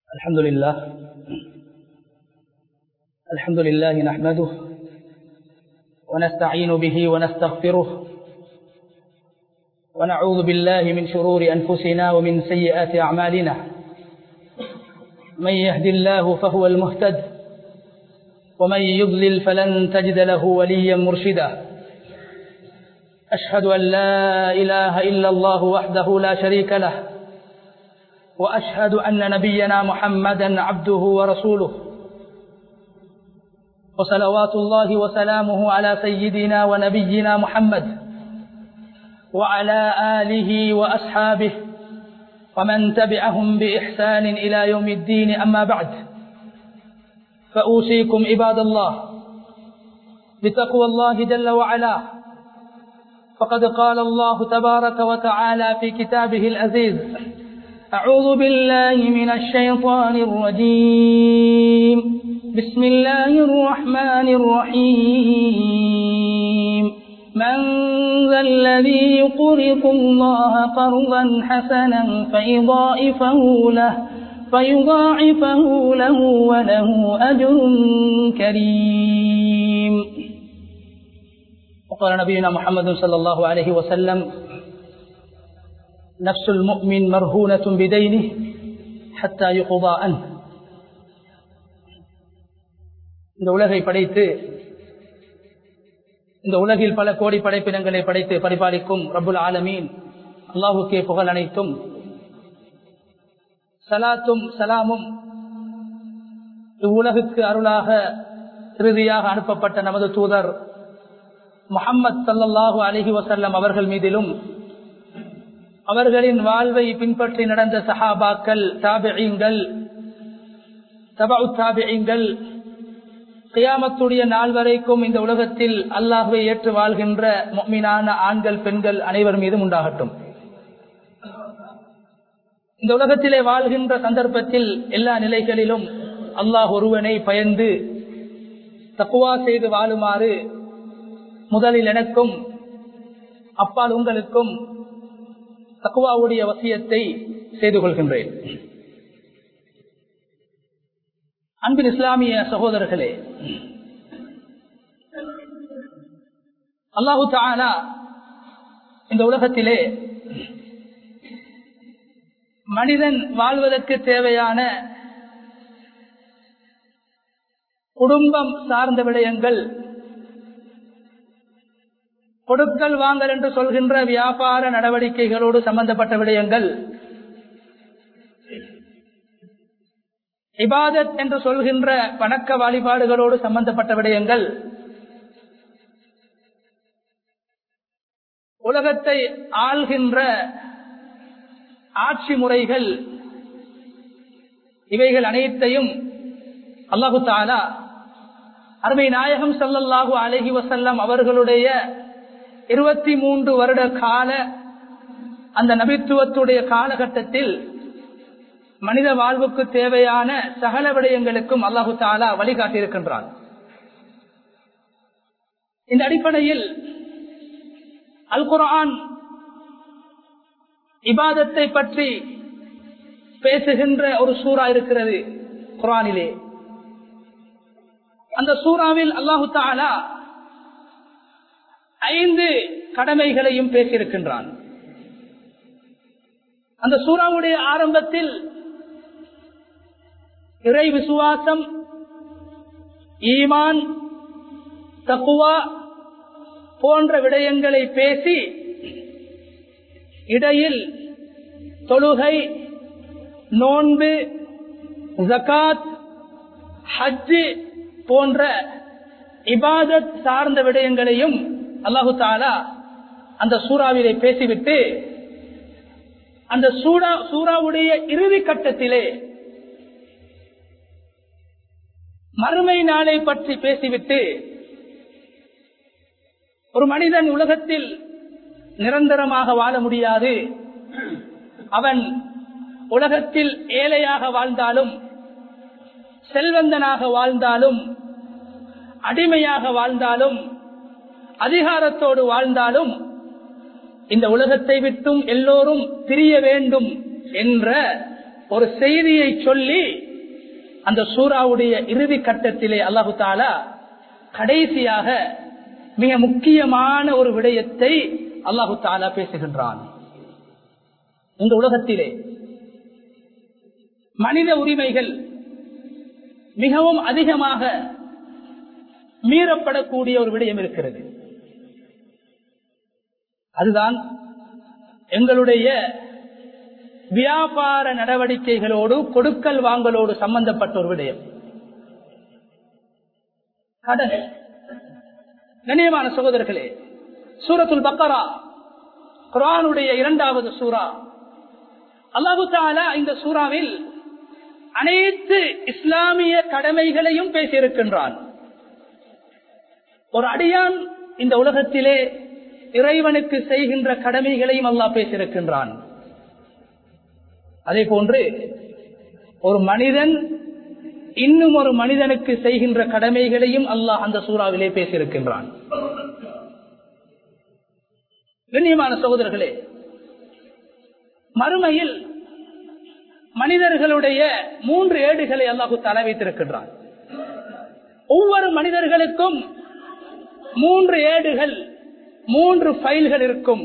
الحمد لله الحمد لله نحمده ونستعين به ونستغفره ونعوذ بالله من شرور أنفسنا ومن سيئات أعمالنا من يهد الله فهو المهتد ومن يضلل فلن تجد له وليا مرشدا أشهد أن لا إله إلا الله وحده لا شريك له وأشهد أن نبينا محمدا عبده ورسوله وصلوات الله وسلامه على سيدنا ونبينا محمد وعلى آله وأصحابه ومن تبعهم بإحسان إلى يوم الدين أما بعد فأوصيكم عباد الله بتقوى الله جل وعلا فقد قال الله تبارك وتعالى في كتابه العزيز أعوذ بالله من الشيطان الرجيم بسم الله الرحمن الرحيم من ذا الذي يقرض الله قرضا حسنا فيضاعفه له فيضاعفه له وله أجر كريم وقال نبينا محمد صلى الله عليه وسلم نفس المؤمن مرهونة بدينه حتى يقضى عنه இந்த உலகை படைத்து இந்த உலகில் பல கோடி படைப்பினங்களை படைத்து பரிபாலிக்கும் ரபுல் ஆலமீன் அல்லாஹுக்கே புகழ் அனைத்தும் சலாத்தும் சலாமும் இவ்வுலகுக்கு அருளாக இறுதியாக அனுப்பப்பட்ட நமது தூதர் முகம்மது சல்லல்லாஹு அலஹி வசல்லம் அவர்கள் மீதிலும் அவர்களின் வாழ்வை பின்பற்றி நடந்த சஹாபாக்கள் தாபியங்கள் தபு தாபியங்கள் கியாமத்துடைய நாள் வரைக்கும் இந்த உலகத்தில் அல்லாஹுவை ஏற்று வாழ்கின்ற மீனான ஆண்கள் பெண்கள் அனைவர் மீதும் உண்டாகட்டும் இந்த உலகத்திலே வாழ்கின்ற சந்தர்ப்பத்தில் எல்லா நிலைகளிலும் அல்லாஹ் ஒருவனை பயந்து தக்குவா செய்து வாழுமாறு முதலில் எனக்கும் அப்பால் உங்களுக்கும் தக்குவாவுடைய வசியத்தை செய்து கொள்கின்றேன் அன்பின் இஸ்லாமிய சகோதரர்களே அல்லாஹு தானா இந்த உலகத்திலே மனிதன் வாழ்வதற்கு தேவையான குடும்பம் சார்ந்த விடயங்கள் கொடுக்கல் வாங்கல் என்று சொல்கின்ற வியாபார நடவடிக்கைகளோடு சம்பந்தப்பட்ட விடயங்கள் இபாதத் என்று சொல்கின்ற வணக்க வழிபாடுகளோடு சம்பந்தப்பட்ட விடயங்கள் உலகத்தை ஆள்கின்ற ஆட்சி முறைகள் இவைகள் அனைத்தையும் அல்லாஹு தாலா அருமை நாயகம் சல்லல்லாஹு அலஹி வசல்லம் அவர்களுடைய இருபத்தி மூன்று வருட கால அந்த நபித்துவத்துடைய காலகட்டத்தில் மனித வாழ்வுக்கு தேவையான சகல விடயங்களுக்கும் அல்லாஹு தாலா வழிகாட்டியிருக்கின்றான் இந்த அடிப்படையில் அல் குரான் இபாதத்தை பற்றி பேசுகின்ற ஒரு சூறா இருக்கிறது குரானிலே அந்த சூறாவில் அல்லாஹு தாலா ஐந்து கடமைகளையும் பேசியிருக்கின்றான் அந்த சூறாவுடைய ஆரம்பத்தில் இறை விசுவாசம் ஈமான் தக்குவா போன்ற விடயங்களை பேசி இடையில் தொழுகை நோன்பு ஜகாத் ஹஜ்ஜு போன்ற இபாதத் சார்ந்த விடயங்களையும் அல்லாஹு தாலா அந்த சூறாவிலே பேசிவிட்டு அந்த சூடா சூறாவுடைய இறுதி கட்டத்திலே மறுமை நாளை பற்றி பேசிவிட்டு ஒரு மனிதன் உலகத்தில் நிரந்தரமாக வாழ முடியாது அவன் உலகத்தில் ஏழையாக வாழ்ந்தாலும் செல்வந்தனாக வாழ்ந்தாலும் அடிமையாக வாழ்ந்தாலும் அதிகாரத்தோடு வாழ்ந்தாலும் இந்த உலகத்தை விட்டும் எல்லோரும் பிரிய வேண்டும் என்ற ஒரு செய்தியை சொல்லி அந்த சூறாவுடைய இறுதி கட்டத்திலே அல்லாஹு தாலா கடைசியாக மிக முக்கியமான ஒரு விடயத்தை அல்லாஹு தாலா பேசுகின்றான் இந்த உலகத்திலே மனித உரிமைகள் மிகவும் அதிகமாக மீறப்படக்கூடிய ஒரு விடயம் இருக்கிறது அதுதான் எங்களுடைய வியாபார நடவடிக்கைகளோடு கொடுக்கல் வாங்கலோடு சம்பந்தப்பட்ட ஒரு விடயம் கடன் கண்ணியமான சகோதரர்களே சூரத்துல் பக்கரா குரானுடைய இரண்டாவது சூரா அல்லாஹு தாலா இந்த சூறாவில் அனைத்து இஸ்லாமிய கடமைகளையும் பேசியிருக்கின்றான் ஒரு அடியான் இந்த உலகத்திலே இறைவனுக்கு செய்கின்ற கடமைகளையும் அல்லாஹ் பேசியிருக்கின்றான் அதே போன்று ஒரு மனிதன் இன்னும் ஒரு மனிதனுக்கு செய்கின்ற கடமைகளையும் அல்லாஹ் அந்த சூறாவிலே பேசியிருக்கின்றான் கண்ணியமான சகோதரர்களே மறுமையில் மனிதர்களுடைய மூன்று ஏடுகளை அல்லாஹு தலை வைத்திருக்கின்றான் ஒவ்வொரு மனிதர்களுக்கும் மூன்று ஏடுகள் மூன்று ஃபைல்கள் இருக்கும்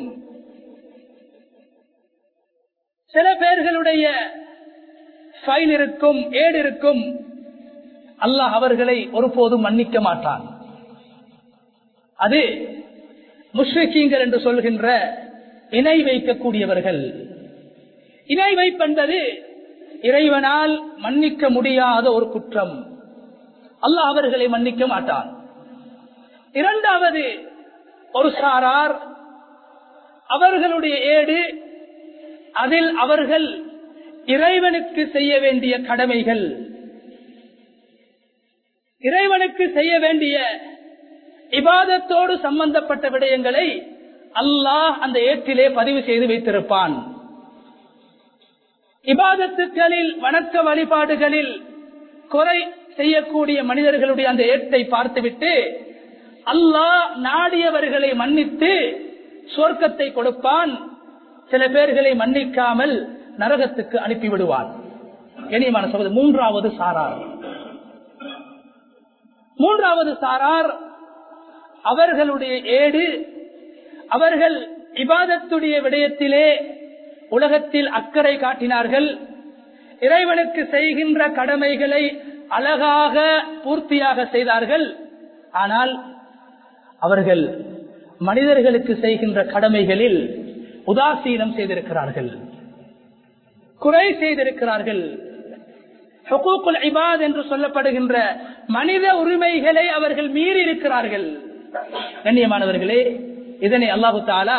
சில பேர்களுடைய ஃபைல் இருக்கும் ஏடு இருக்கும் அல்லாஹ் அவர்களை ஒருபோதும் மன்னிக்க மாட்டான் அது முஸ்லிக்கீங்கள் என்று சொல்கின்ற இணை வைக்கக்கூடியவர்கள் இணை வைப்பென்பது இறைவனால் மன்னிக்க முடியாத ஒரு குற்றம் அல்லாஹ் அவர்களை மன்னிக்க மாட்டான் இரண்டாவது ஒரு சாரார் அவர்களுடைய ஏடு அதில் அவர்கள் இறைவனுக்கு செய்ய வேண்டிய கடமைகள் இறைவனுக்கு செய்ய வேண்டிய இபாதத்தோடு சம்பந்தப்பட்ட விடயங்களை அல்லாஹ் அந்த ஏட்டிலே பதிவு செய்து வைத்திருப்பான் இபாதத்துக்களில் வணக்க வழிபாடுகளில் குறை செய்யக்கூடிய மனிதர்களுடைய அந்த ஏட்டை பார்த்துவிட்டு அல்லாஹ் நாடியவர்களை மன்னித்து சொர்க்கத்தை கொடுப்பான் சில பேர்களை மன்னிக்காமல் நரகத்துக்கு அனுப்பிவிடுவான் கண்ணியமான சகோதரர் மூன்றாவது சாரார் மூன்றாவது சாரார் அவர்களுடைய ஏடு அவர்கள் இபாதத்துடைய விடயத்திலே உலகத்தில் அக்கறை காட்டினார்கள் இறைவனுக்கு செய்கின்ற கடமைகளை அழகாக பூர்த்தியாக செய்தார்கள் ஆனால் அவர்கள் மனிதர்களுக்கு செய்கின்ற கடமைகளில் உதாசீனம் செய்திருக்கிறார்கள் குறை செய்திருக்கிறார்கள் இபாத் என்று சொல்லப்படுகின்ற மனித உரிமைகளை அவர்கள் மீறி இருக்கிறார்கள் கண்ணியமானவர்களே இதனை அல்லாஹு தாலா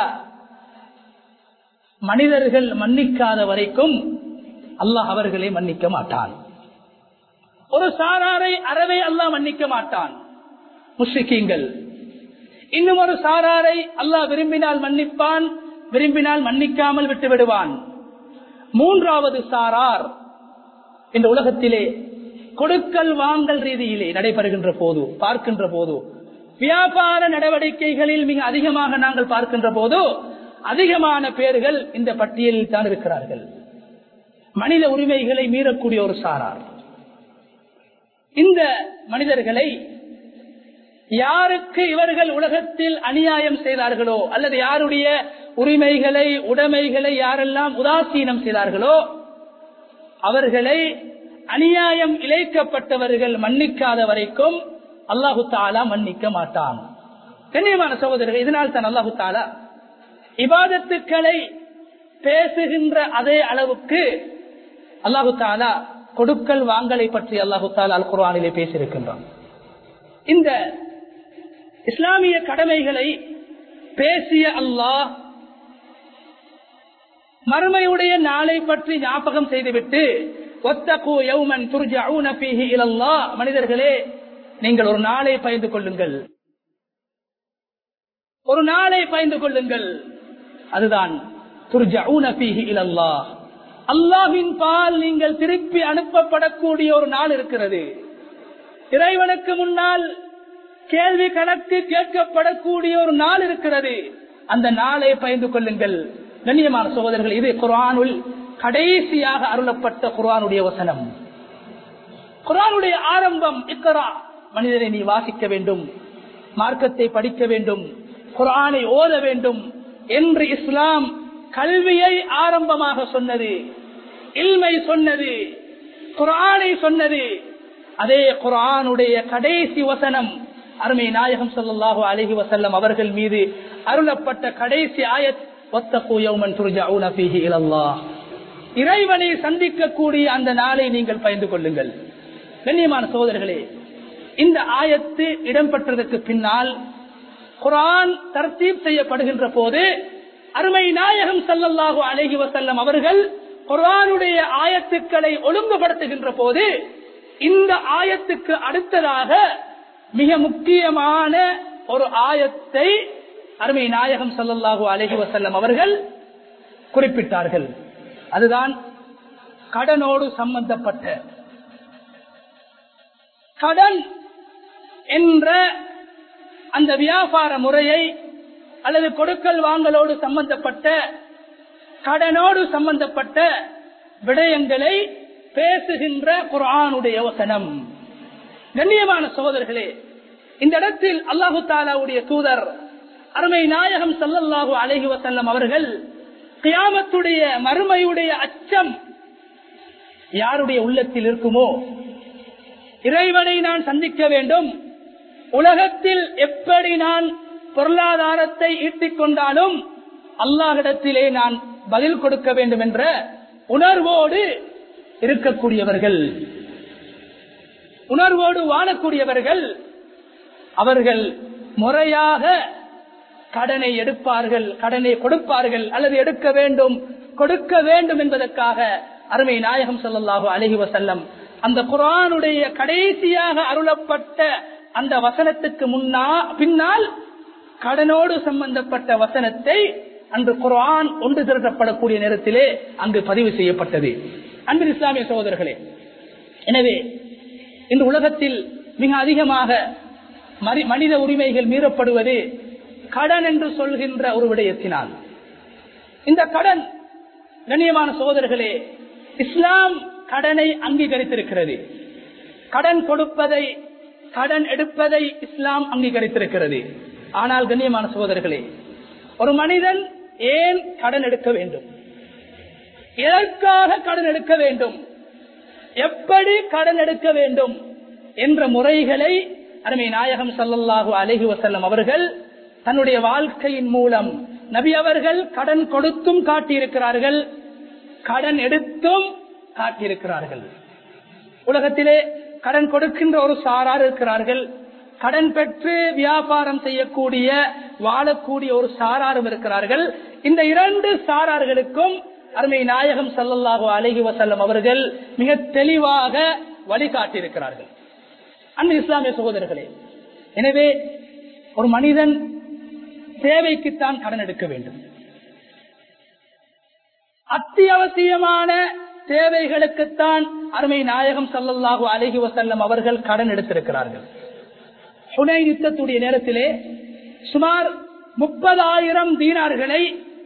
மனிதர்கள் மன்னிக்காத வரைக்கும் அல்லாஹ் அவர்களை மன்னிக்க மாட்டான் ஒரு சாராரை அறவே அல்லாஹ் மன்னிக்க மாட்டான் முஸ்லிக்கீங்கள் இன்னும் ஒரு சாராரை அல்லாஹ் விரும்பினால் மன்னிப்பான் விரும்பினால் மன்னிக்காமல் விட்டு விடுவான் மூன்றாவது சாரார் இந்த உலகத்திலே கொடுக்கல் வாங்கல் ரீதியிலே நடைபெறுகின்ற போது பார்க்கின்ற போது வியாபார நடவடிக்கைகளில் மிக அதிகமாக நாங்கள் பார்க்கின்ற போது அதிகமான பேர்கள் இந்த பட்டியலில் தான் இருக்கிறார்கள் மனித உரிமைகளை மீறக்கூடிய ஒரு சாரார் இந்த மனிதர்களை யாருக்கு இவர்கள் உலகத்தில் அநியாயம் செய்தார்களோ அல்லது யாருடைய உரிமைகளை உடைமைகளை யாரெல்லாம் உதாசீனம் செய்தார்களோ அவர்களை அநியாயம் இழைக்கப்பட்டவர்கள் மன்னிக்காத வரைக்கும் அல்லாஹு தாலா மன்னிக்க மாட்டான் கண்ணியமான சகோதரர்கள் இதனால் தான் அல்லாஹு தாலா இபாதத்துக்களை பேசுகின்ற அதே அளவுக்கு அல்லாஹு தாலா கொடுக்கல் வாங்கலை பற்றி அல்லாஹு தாலா அல் குர்ஆனிலே பேசியிருக்கின்றான் இந்த இஸ்லாமிய கடமைகளை பேசிய அல்லாஹ் மறுமையுடைய நாளை பற்றி ஞாபகம் செய்துவிட்டு ஒத்தகு யௌமன் துர்ஜஊன ஃபீஹி இலல்லாஹ் மனிதர்களே நீங்கள் ஒரு நாளை பயந்து கொள்ளுங்கள் ஒரு நாளை பயந்து கொள்ளுங்கள் அதுதான் துர்ஜஊன ஃபீஹி இலல்லாஹ் அல்லாஹ்வின் பால் நீங்கள் திருப்பி அனுப்பப்படக்கூடிய ஒரு நாள் இருக்கிறது இறைவனுக்கு முன்னால் கேள்வி கணக்கு கேட்கப்படக்கூடிய ஒரு நாள் இருக்கிறது அந்த நாளை பயந்து கொள்ளுங்கள் கண்ணியமான சகோதரர்கள் இது குரானுல் கடைசியாக அருளப்பட்ட குர்ஆனுடைய வசனம் குர்ஆனுடைய ஆரம்பம் இக்கரா மனிதனை நீ வாசிக்க வேண்டும் மார்க்கத்தை படிக்க வேண்டும் குர்ஆனை ஓத வேண்டும் என்று இஸ்லாம் கல்வியை ஆரம்பமாக சொன்னது இல்மை சொன்னது குர்ஆனை சொன்னது அதே குர்ஆனுடைய கடைசி வசனம் அருமை நாயகம் ஸல்லல்லாஹு அலைஹி வஸல்லம் அவர்கள் மீது அருளப்பட்ட கடைசி ஆயத் வத்தகு யௌமன் துர்ஜஊன ஃபீஹி இலல்லாஹ் இறைவனை சந்திக்கக்கூடிய அந்த நாளை நீங்கள் பயந்து கொள்ளுங்கள் கண்ணியமான சகோதரர்களே இந்த ஆயத்து இடம்பெற்றதற்கு பின்னால் குரான் தர்த்தீப் செய்யப்படுகின்ற போது அருமை நாயகம் ஸல்லல்லாஹு அலைஹி வஸல்லம் அவர்கள் குர்ஆனுடைய ஆயத்துக்களை ஒழுங்குபடுத்துகின்ற போது இந்த ஆயத்துக்கு அடுத்ததாக மிக முக்கியமான ஒரு ஆயத்தை அருமை நாயகம் ஸல்லல்லாஹு அலைஹி வஸல்லம் அவர்கள் குறிப்பிட்டார்கள் அதுதான் கடனோடு சம்பந்தப்பட்ட கடன் என்ற அந்த வியாபார முறையை அல்லது கொடுக்கல் வாங்கலோடு சம்பந்தப்பட்ட கடனோடு சம்பந்தப்பட்ட விடயங்களை பேசுகின்ற குர்ஆனுடைய வசனம் கண்ணியமான சகோதரர்களே இந்த இடத்தில் அல்லாஹு தாலாவுடைய தூதர் அருமை நாயகம் ஸல்லல்லாஹு அலைஹி வஸல்லம் அவர்கள் கியாமத்துடைய மறுமையுடைய அச்சம் யாருடைய உள்ளத்தில் இருக்குமோ இறைவனை நான் சந்திக்க வேண்டும் உலகத்தில் எப்படி நான் பொருளாதாரத்தை ஈட்டிக் கொண்டாலும் அல்லாஹிடத்திலே நான் பதில் கொடுக்க வேண்டும் என்ற உணர்வோடு இருக்கக்கூடியவர்கள் உணர்வோடு வாழக்கூடியவர்கள் அவர்கள் முறையாக கடனை எடுப்பார்கள் கடனை கொடுப்பார்கள் அல்லது எடுக்க வேண்டும் கொடுக்க வேண்டும் என்பதற்காக அருமை நாயகம் ஸல்லல்லாஹு அலைஹி வஸல்லம் அந்த குர்ஆனுடைய கடைசியாக அருளப்பட்ட அந்த வசனத்துக்கு முன்னா பின்னால் கடனோடு சம்பந்தப்பட்ட வசனத்தை அன்று குர்ஆன் ஒன்று திரட்டப்படக்கூடிய நேரத்திலே அங்கு பதிவு செய்யப்பட்டது அன்பின் இஸ்லாமிய சகோதரர்களே எனவே இன்று உலகத்தில் மிக அதிகமாக மரி- மனித உரிமைகள் மீறப்படுவது கடன் என்று சொல்கின்ற ஒரு விடயத்தினால் இந்த கடன் கண்ணியமான சகோதரர்களே இஸ்லாம் கடனை அங்கீகரித்திருக்கிறது கடன் கொடுப்பதை கடன் எடுப்பதை இஸ்லாம் அங்கீகரித்திருக்கிறது ஆனால் கண்ணியமான சகோதரர்களே ஒரு மனிதன் ஏன் கடன் எடுக்க வேண்டும் எதற்காக கடன் எடுக்க வேண்டும் எப்படி கடன் எடுக்க வேண்டும் என்ற முறைகளை அருமை நாயகம் ஸல்லல்லாஹு அலைஹி வஸல்லம் அவர்கள் தன்னுடைய வாழ்க்கையின் மூலம் நபி அவர்கள் கடன் கொடுத்தும் காட்டியிருக்கிறார்கள் கடன் எடுத்தும் காட்டியிருக்கிறார்கள் உலகத்திலே கடன் கொடுக்கின்ற ஒரு சாரார் இருக்கிறார்கள் கடன் பெற்று வியாபாரம் செய்யக்கூடிய வாழக்கூடிய ஒரு சாராரும் இருக்கிறார்கள் இந்த இரண்டு சாரார்களுக்கும் அருமை நாயகம் ஸல்லல்லாஹு அலைஹி வஸல்லம் அவர்கள் மிக தெளிவாக வழிகாட்டியிருக்கிறார்கள் அன்பு இஸ்லாமிய சகோதரர்களே எனவே ஒரு மனிதன் தேவைக்குத்தான் கடன் எடுக்க வேண்டும் அத்தியாவசியமான தேவைகளுக்குத்தான் அருமை நாயகம் ஸல்லல்லாஹு அலைஹி வஸல்லம் அவர்கள் கடன் எடுத்திருக்கிறார்கள் ஹுனை யுத்தத்துடைய நேரத்திலே சுமார் முப்பதாயிரம் தீனார்களை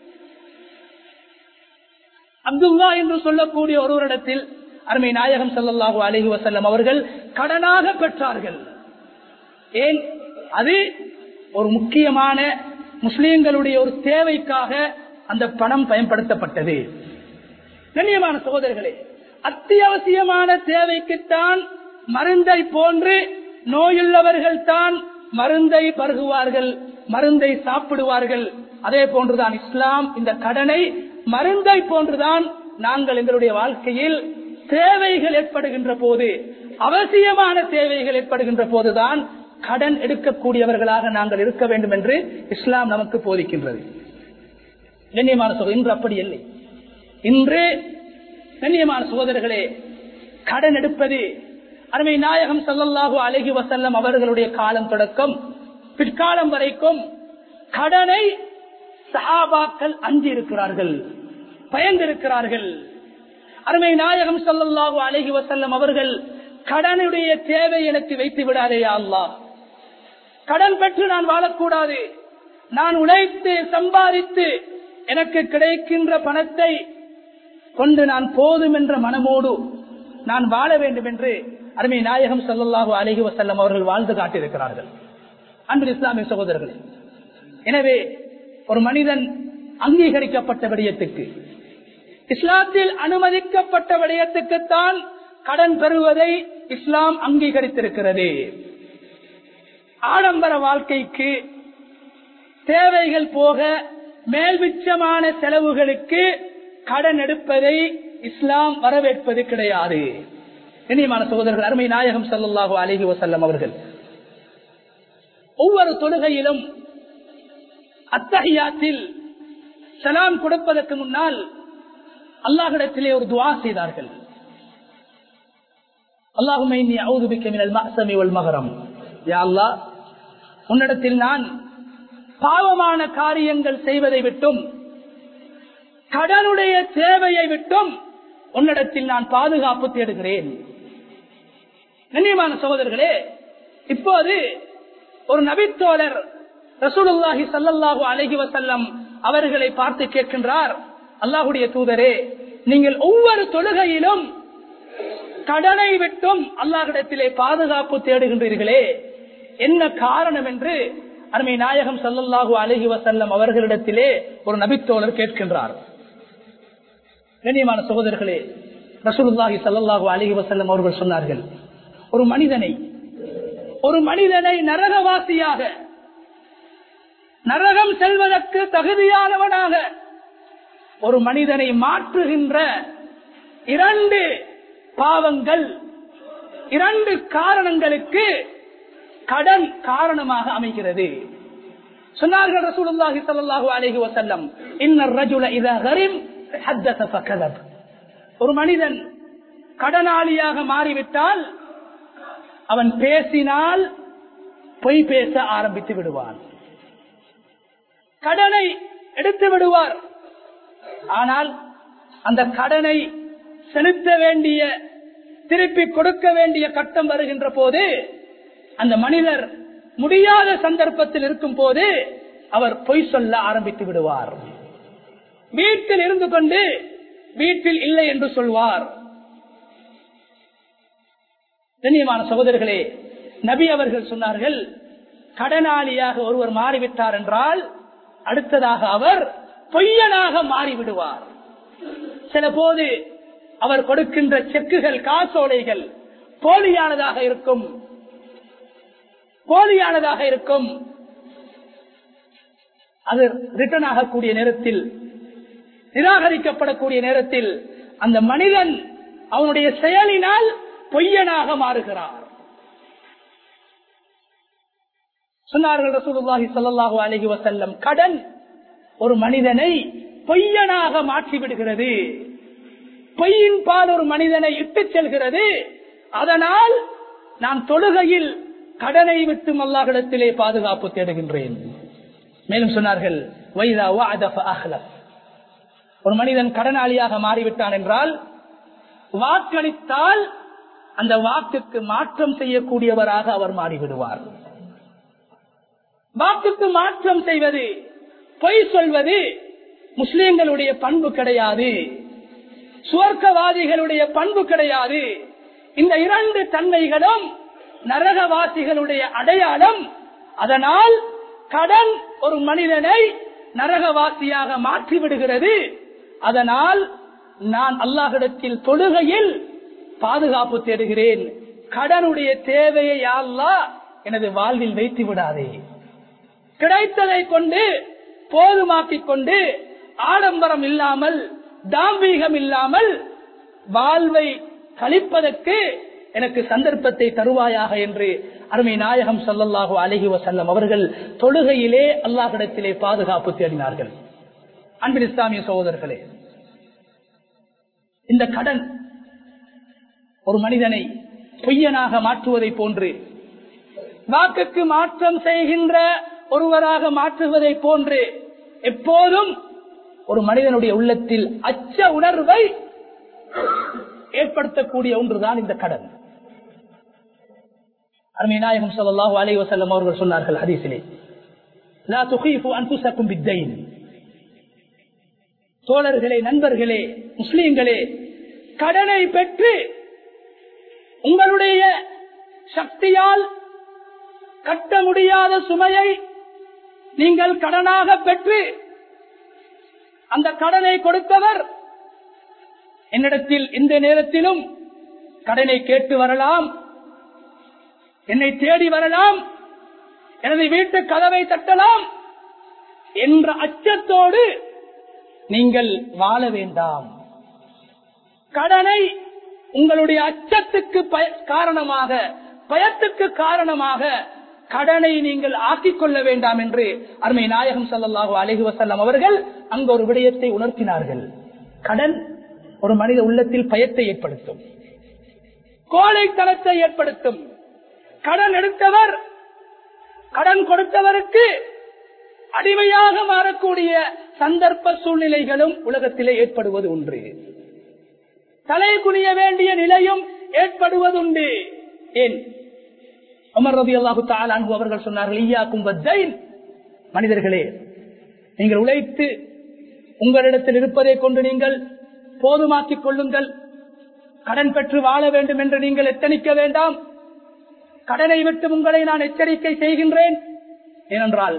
அப்துல்லா என்று சொல்லக்கூடிய ஒருவரிடத்தில் அருமை நாயகம் ஸல்லல்லாஹு அலைஹி வஸல்லம் அவர்கள் கடனாக பெற்றார்கள் ஏன் அது ஒரு முக்கியமான முஸ்லிம்களுடைய ஒரு தேவைக்காக அந்த பணம் பயன்படுத்தப்பட்டது கண்ணியமான சகோதரர்களே அத்தியாவசியமான தேவைக்குத்தான் மருந்தை போன்று நோயுள்ளவர்கள் தான் மருந்தை பருகுவார்கள் மருந்தை சாப்பிடுவார்கள் அதே போன்றுதான் இஸ்லாம் இந்த கடனை மருந்தை போன்றுதான் நாங்கள் எங்களுடைய வாழ்க்கையில் தேவைகள் ஏற்படுகின்ற போது அவசியமான தேவைகள் ஏற்படுகின்ற போதுதான் கடன் எடுக்கக்கூடியவர்களாக நாங்கள் இருக்க வேண்டும் என்று இஸ்லாம் நமக்கு போதிக்கின்றது கண்ணியமான சகோதரர் இன்று அப்படி இல்லை இன்று கண்ணியமான சகோதரர்களே கடன் எடுப்பது அருமை நாயகம் ஸல்லல்லாஹு அலைஹி வஸல்லம் அவர்களுடைய காலம் தொடக்கம் பிற்காலம் வரைக்கும் கடனை சஹாபாக்கள் அஞ்சி இருக்கிறார்கள் பயந்திருக்கிறார்கள் அருமை நாயகம் ஸல்லல்லாஹு அலைஹி வஸல்லம் அவர்கள் கடனுடைய தேவை எனக்கு வைத்து விடாதே அல்லாஹ் கடன் பெற்று நான் வாழக்கூடாது நான் உழைத்து சம்பாதித்து எனக்கு கிடைக்கின்ற பணத்தை கொண்டு நான் போதும் என்ற மனமோடு நான் வாழ வேண்டும் என்று அருமை நாயகம் சல்லல்லாஹு அலஹி வசல்லம் அவர்கள் வாழ்ந்து காட்டியிருக்கிறார்கள் அன்பு இஸ்லாமிய சகோதரர்களே எனவே ஒரு மனிதன் அங்கீகரிக்கப்பட்ட விடயத்துக்கு இஸ்லாத்தில் அனுமதிக்கப்பட்ட விடயத்துக்குத்தான் கடன் பெறுவதை இஸ்லாம் அங்கீகரித்திருக்கிறது ஆடம்பர வாழ்க்கைக்கு தேவைகள் போக மேல்விச்சமான செலவுகளுக்கு கடன் எடுப்பதை இஸ்லாம் வரவேற்பது கிடையாது இனியமான சகோதரர்கள் அருமை நாயகம் சல்லாஹூ அலஹி வசல்லம் அவர்கள் ஒவ்வொரு தொழுகையிலும் அத்தகையாத்தில் சலாம் கொடுப்பதற்கு முன்னால் அல்லாஹிடத்திலே ஒரு துவா செய்தார்கள் உன்னிடத்தில் நான் பாவமான காரியங்கள் செய்வதை விட்டும் கடனுடைய தேவையை விட்டும் உன்னிடத்தில் நான் பாதுகாப்பு தேடுகிறேன் கண்ணியமான சகோதரர்களே இப்போது ஒரு நபித்தோழர் ரசூலுல்லாஹி சல்லல்லாஹு அலஹி வசல்லம் அவர்களை பார்த்து கேட்கின்றார் அல்லாஹுடைய தூதரே நீங்கள் ஒவ்வொரு தொழுகையிலும் கடனை விட்டும் அல்லாஹிடத்திலே பாதுகாப்பு தேடுகின்றீர்களே என்ன காரணம் என்று அருமை நாயகம் சல்லல்லாஹு அலஹி வசல்லம் அவர்களிடத்திலே ஒரு நபித்தோழர் கேட்கின்றார் கண்ணியமான சகோதரர்களே ரசூலுல்லாஹி சல்லல்லாஹு அலஹி வசல்லம் அவர்கள் சொன்னார்கள் ஒரு மனிதனை ஒரு மனிதனை நரகவாசியாக நரகம் செல்வதற்கு தகுதியானவனாக ஒரு மனிதனை மாற்றுகின்ற இரண்டு பாவங்கள் இரண்டு காரணங்களுக்கு கடன் காரணமாக அமைகிறது சொன்னார்கள் ரசூலுல்லாஹி ஸல்லல்லாஹு அலைஹி வஸல்லம் இன்னர் ரஜுல இதா கரிம் ஹத்தஸ ஃபகதப் ஒரு மனிதன் கடனாளியாக மாறிவிட்டால் அவன் பேசினால் பொய் பேச ஆரம்பித்து விடுவான் கடனை எடுத்து விடுவார் ஆனால் அந்த கடனை செலுத்த வேண்டிய திருப்பி கொடுக்க வேண்டிய கட்டம் வருகின்ற போது அந்த மனிதர் முடியாத சந்தர்ப்பத்தில் இருக்கும் போது அவர் பொய் சொல்ல ஆரம்பித்து விடுவார் வீட்டில் இருந்து கொண்டு வீட்டில் இல்லை என்று சொல்வார் கண்ணியமான சகோதரர்களே நபி அவர்கள் சொன்னார்கள் கடனாளியாக ஒருவர் மாறிவிட்டார் என்றால் அடுத்ததாக அவர் பொய்யனாக மாறிவிடுவார் சில போது அவர் கொடுக்கின்ற செக்குகள் காசோலைகள் போலியானதாக இருக்கும் போலியானதாக இருக்கும் அது ரிட்டர்ன் ஆகக்கூடிய நேரத்தில் நிராகரிக்கப்படக்கூடிய நேரத்தில் அந்த மனிதன் அவனுடைய செயலினால் பொய்யனாக மாறுகிறார் சொன்னார்கள் ரசூலுல்லாஹி ஸல்லல்லாஹு அலைஹி வஸல்லம் கடன் ஒரு மனிதனை பொய்யனாக மாற்றி விடுகிறது பொய்யின் பால் ஒரு மனிதனை இட்டுச் செல்கிறது அதனால் நான் தொழுகையில் கடனை விட்டு அல்லாஹிடத்திலே பாதுகாப்பு தேடுகின்றேன் மேலும் சொன்னார்கள் வைதா வஅத ஃபஅஹ்லஃப் ஒரு மனிதன் கடனாளியாக மாறிவிட்டான் என்றால் வாக்களித்தால் அந்த வாக்குக்கு மாற்றம் செய்யக்கூடியவராக அவர் மாறிவிடுவார் வாக்குக்கு மாற்றம் செய்வது பொய் சொல்வது முஸ்லிம்களுடைய பண்பு கிடையாது சுவர்க்கவாதிகளுடைய பண்பு கிடையாது இந்த இரண்டு தன்மைகளும் நரகவாசிகளுடைய அடையாளம் அதனால் கடன் ஒரு மனிதனை நரகவாசியாக மாற்றி விடுகிறது அதனால் நான் அல்லாஹிடத்தில் தொழுகையில் பாதுகாப்பு தேடுகிறேன் கடனுடைய தேவையை அல்லா எனது வாழ்வில் வைத்து விடாதே கிடைத்ததை கொண்டு போதுமாக்கிக் கொண்டு ஆடம்பரம் இல்லாமல் தாம்பீகம் இல்லாமல் வாழ்வை கழிப்பதற்கு எனக்கு சந்தர்ப்பத்தை தருவாயாக என்று அருமை நாயகம் சல்லல்லாஹு அலஹி வசல்லம் அவர்கள் தொழுகையிலே அல்லாஹிடத்திலே பாதுகாப்பு தேடினார்கள் அன்பின் இஸ்லாமிய சகோதரர்களே இந்த கடன் ஒரு மனிதனை பொய்யனாக மாற்றுவதை போன்று வாக்குக்கு மாற்றம் செய்கின்ற ஒருவராக மாற்றுவதை போன்று எப்போதும் ஒரு மனிதனுடைய உள்ளத்தில் அச்ச உணர்வை ஏற்படுத்தக்கூடிய ஒன்றுதான் இந்த கடன் அருமைநாயகம் சொல்லலாஹு அலை வசல்லம் அவர்கள் சொன்னார்கள் ஹதீசிலே லா துகீஃபு அன்புசக்கும் பித்தைன் தோழர்களே நண்பர்களே முஸ்லீம்களே கடனை பெற்று உங்களுடைய சக்தியால் கட்ட முடியாத சுமையை நீங்கள் கடனாக பெற்று அந்த கடனை கொடுத்தவர் என்னிடத்தில் இந்த நேரத்திலும் கடனை கேட்டு வரலாம் என்னை தேடி வரலாம் எனது வீட்டு கதவை தட்டலாம் என்ற அச்சத்தோடு நீங்கள் வாழ வேண்டாம் கடனை உங்களுடைய அச்சத்துக்கு காரணமாக பயத்துக்கு காரணமாக கடனை நீங்கள் ஆக்கிக் கொள்ள வேண்டாம் என்று அருமை நாயகம் சல்லாஹூ அலஹி வசல்லம் அவர்கள் அங்கு ஒரு விடயத்தை உணர்த்தினார்கள் கடன் ஒரு மனித உள்ளத்தில் பயத்தை ஏற்படுத்தும் கோழைத்தனத்தை ஏற்படுத்தும் கடன் எடுத்தவர் கடன் கொடுத்தவருக்கு அடிமையாக மாறக்கூடிய சந்தர்ப்ப சூழ்நிலைகளும் உலகத்திலே ஏற்படுவது உண்டு தலை குனிய வேண்டிய நிலையும் ஏற்படுவதுண்டு ஏன் அமர் ரபி அல்லாஹு தாலான்பு அவர்கள் சொன்னார்கள் ஈயாக்கும் பத்தைன் மனிதர்களே நீங்கள் உழைத்து உங்களிடத்தில் இருப்பதை கொண்டு நீங்கள் போதுமாக்கிக் கொள்ளுங்கள் கடன் பெற்று வாழ வேண்டும் என்று நீங்கள் எத்தனிக்க வேண்டாம் கடனை விட்டு உங்களை நான் எச்சரிக்கை செய்கின்றேன் ஏனென்றால்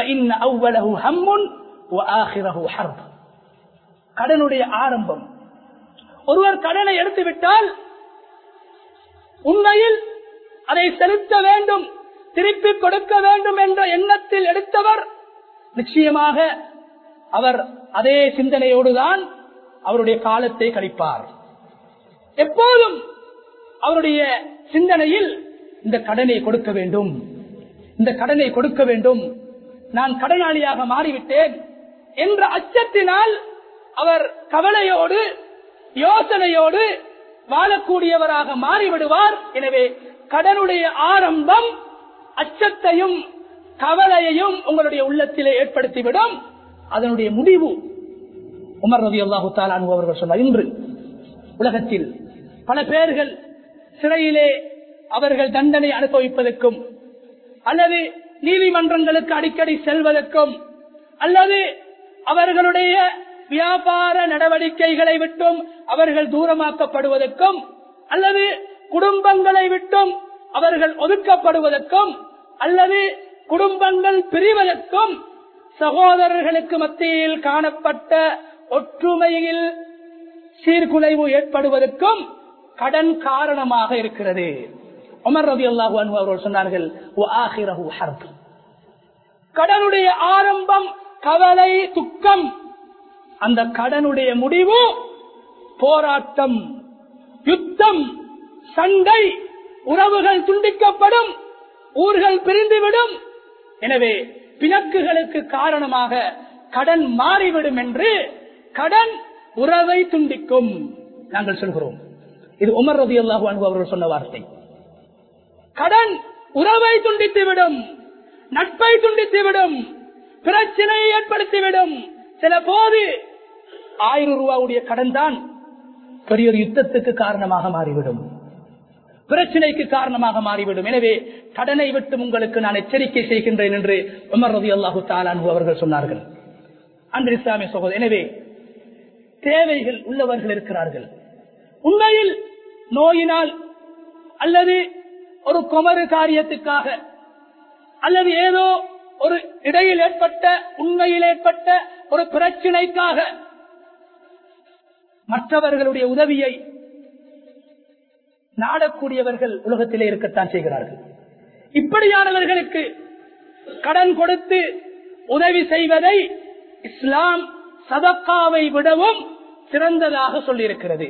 கடனுடைய ஆரம்பம் ஒருவர் கடனை எடுத்துவிட்டால் உண்மையில் அதை செலுத்த வேண்டும் திருப்பி கொடுக்க வேண்டும் என்ற எண்ணத்தில் எடுத்தவர் நிச்சயமாக அவர் அதே சிந்தனையோடுதான் அவருடைய காலத்தை கழிப்பார் எப்போதும் அவருடைய சிந்தனையில் இந்த கடனை கொடுக்க வேண்டும் இந்த கடனை கொடுக்க வேண்டும் நான் கடனாளியாக மாறிவிட்டேன் என்ற அச்சத்தினால் அவர் கவலையோடு யோசனையோடு வாழக்கூடியவராக மாறிவிடுவார் எனவே கடனுடைய ஆரம்பம் அச்சத்தையும் கவலையையும் உங்களுடைய உள்ளத்திலே ஏற்படுத்திவிடும் அதனுடைய முடிவு உமர் ரவி அல்லாஹு தாலானு அவர்கள் சொன்னார் இன்று உலகத்தில் பல பேர்கள் சிறையிலே அவர்கள் தண்டனை அனுபவிப்பதற்கும் அல்லது நீதிமன்றங்களுக்கு அடிக்கடி செல்வதற்கும் அல்லது அவர்களுடைய வியாபார நடவடிக்கைகளை விட்டும் அவர்கள் தூரமாக்கப்படுவதற்கும் அல்லது குடும்பங்களை விட்டும் அவர்கள் ஒதுக்கப்படுவதற்கும் அல்லது குடும்பங்கள் பிரிவதற்கும் சகோதரர்களுக்கு மத்தியில் காணப்பட்ட ஒற்றுமையில் சீர்குலைவு ஏற்படுவதற்கும் கடன் காரணமாக இருக்கிறது உமர் ரவி அல்லாஹு அவர்கள் சொன்னார்கள் கடனுடைய ஆரம்பம் கவலை துக்கம் அந்த கடனுடைய முடிவு போராட்டம் யுத்தம் சண்டை உறவுகள் துண்டிக்கப்படும் ஊர்கள் பிரிந்துவிடும் எனவே பிணக்குகளுக்கு காரணமாக கடன் மாறிவிடும் என்று கடன் உறவை துண்டிக்கும் நாங்கள் சொல்கிறோம் இது உமர் ரதி அல்லாஹு அன்பு அவர்கள் சொன்ன வார்த்தை கடன் உறவை துண்டித்துவிடும் நட்பை துண்டித்துவிடும் பிரச்சனையை ஏற்படுத்திவிடும் சில போது ஆயிரம் ரூபாவுடைய கடன் தான் பெரிய ஒரு யுத்தத்துக்கு காரணமாக மாறிவிடும் பிரச்சனைக்கு காரணமாக மாறிவிடும் எனவே கடனை விட்டு உங்களுக்கு நான் எச்சரிக்கை செய்கின்றேன் என்று உமர் ரதி அல்லாஹு தாலானு அவர்கள் சொன்னார்கள் அன்று இஸ்லாமிய சகோதரர் எனவே தேவைகள் உள்ளவர்கள் இருக்கிறார்கள் உண்மையில் நோயினால் அல்லது ஒரு குமரு காரியத்துக்காக அல்லது ஏதோ ஒரு இடையில் ஏற்பட்ட உண்மையில் ஏற்பட்ட ஒரு பிரச்சினைக்காக மற்றவர்களுடைய உதவியை நாடக்கூடியவர்கள் உலகத்திலே இருக்கத்தான் செய்கிறார்கள் இப்படியானவர்களுக்கு கடன் கொடுத்து உதவி செய்வதை இஸ்லாம் சதக்காவை விடவும் சிறந்ததாக சொல்லியிருக்கிறது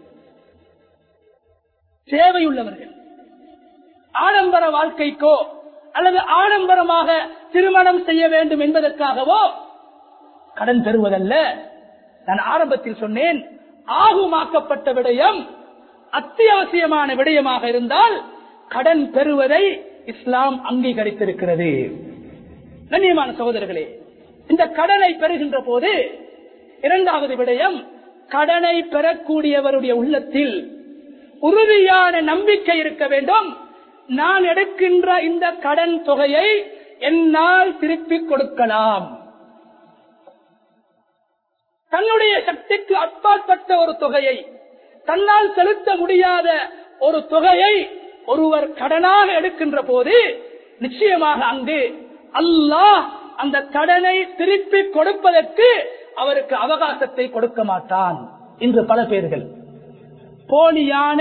தேவையுள்ளவர்கள் ஆடம்பர வாழ்க்கைக்கோ அல்லது ஆடம்பரமாக திருமணம் செய்ய வேண்டும் என்பதற்காகவோ கடன் பெறுவதல்ல நான் ஆரம்பத்தில் சொன்னேன் ஆகுமாக்கப்பட்ட விடயம் அத்தியாவசியமான விடயமாக இருந்தால் கடன் பெறுவதை இஸ்லாம் அங்கீகரித்திருக்கிறது கண்ணியமான சகோதரர்களே இந்த கடனை பெறுகின்ற போது இரண்டாவது விடயம் கடனை பெறக்கூடியவருடைய உள்ளத்தில் உறுதியான நம்பிக்கை இருக்க வேண்டும் நான் எடுக்கின்ற இந்த கடன் தொகையை என்னால் திருப்பிக் கொடுக்கலாம் தன்னுடைய சக்திக்கு அப்பாற்பட்ட ஒரு தொகையை தன்னால் செலுத்த முடியாத ஒரு தொகையை ஒருவர் கடனாக எடுக்கின்ற போது நிச்சயமாக அங்கு அல்லாஹ் அந்த கடனை திருப்பி கொடுப்பதற்கு அவருக்கு அவகாசத்தை கொடுக்க மாட்டான் இன்று பல பேர்கள் போலியான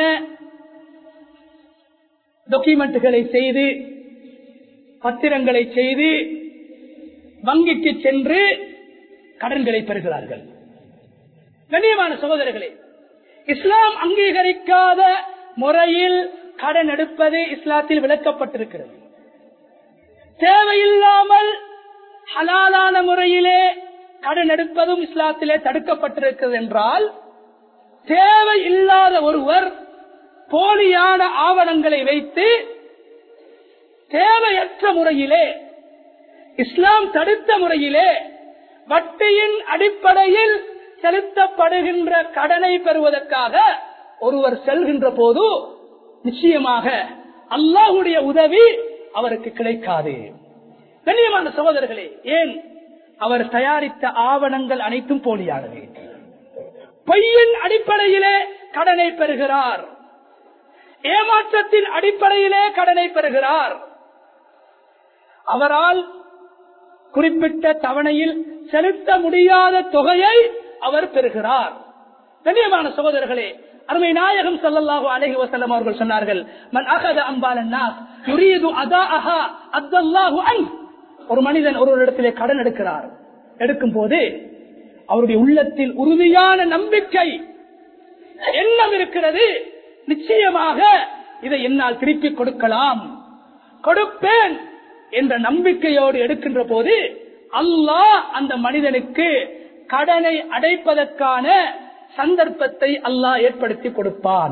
டாக்குமெண்ட்களை செய்து பத்திரங்களை செய்து வங்கிக்கு சென்று கடன்களை பெறுகிறார்கள் கண்ணியமான சகோதரர்களே இஸ்லாம் அங்கீகரிக்காத முறையில் கடன் எடுப்பது இஸ்லாத்தில் விளக்கப்பட்டிருக்கிறது தேவையில்லாமல் ஹலாலான முறையிலே கடன் எடுப்பதும் இஸ்லாத்திலே தடுக்கப்பட்டிருக்கிறது என்றால் தேவை இல்லாத ஒருவர் போலியான ஆவணங்களை வைத்து தேவையற்ற முறையிலே இஸ்லாம் தடுத்த முறையிலே வட்டியின் அடிப்படையில் செலுத்தப்படுகின்ற கடனை பெறுவதற்காக ஒருவர் செல்கின்ற போது நிச்சயமாக அல்லாஹுடைய உதவி அவருக்கு கிடைக்காது கண்ணியமான சகோதரர்களே ஏன் அவர் தயாரித்த ஆவணங்கள் அனைத்தும் போலியானது பொய்யின் அடிப்படையிலே கடனை பெறுகிறார் ஏமாற்றத்தின் அடிப்படையிலே கடனை பெறுகிறார் அவரால் குறிப்பிட்ட தவணையில் செலுத்த முடியாத தொகையை அவர் பெறுகிறார் கண்ணியமான சகோதரர்களே அருமை நாயகம் சல்லல்லாஹு அலைஹி வஸல்லம் அவர்கள் சொன்னார்கள் மன் அகத அம்பாலன் நாஸ் யுரீது அதாஅஹா அத்தல்லாஹு அன் ஒரு மனிதன் ஒரு இடத்திலே கடன் எடுக்கிறார் எடுக்கும் போது அவருடைய உள்ளத்தில் உறுதியான நம்பிக்கை எண்ணம் இருக்கிறது நிச்சயமாக இதை என்னால் திருப்பி கொடுக்கலாம் கொடுப்பேன் என்ற நம்பிக்கையோடு எடுக்கின்ற போது அல்லாஹ் அந்த மனிதனுக்கு கடனை அடைப்பதற்கான சந்தர்ப்பத்தை அல்லாஹ் ஏற்படுத்தி கொடுப்பான்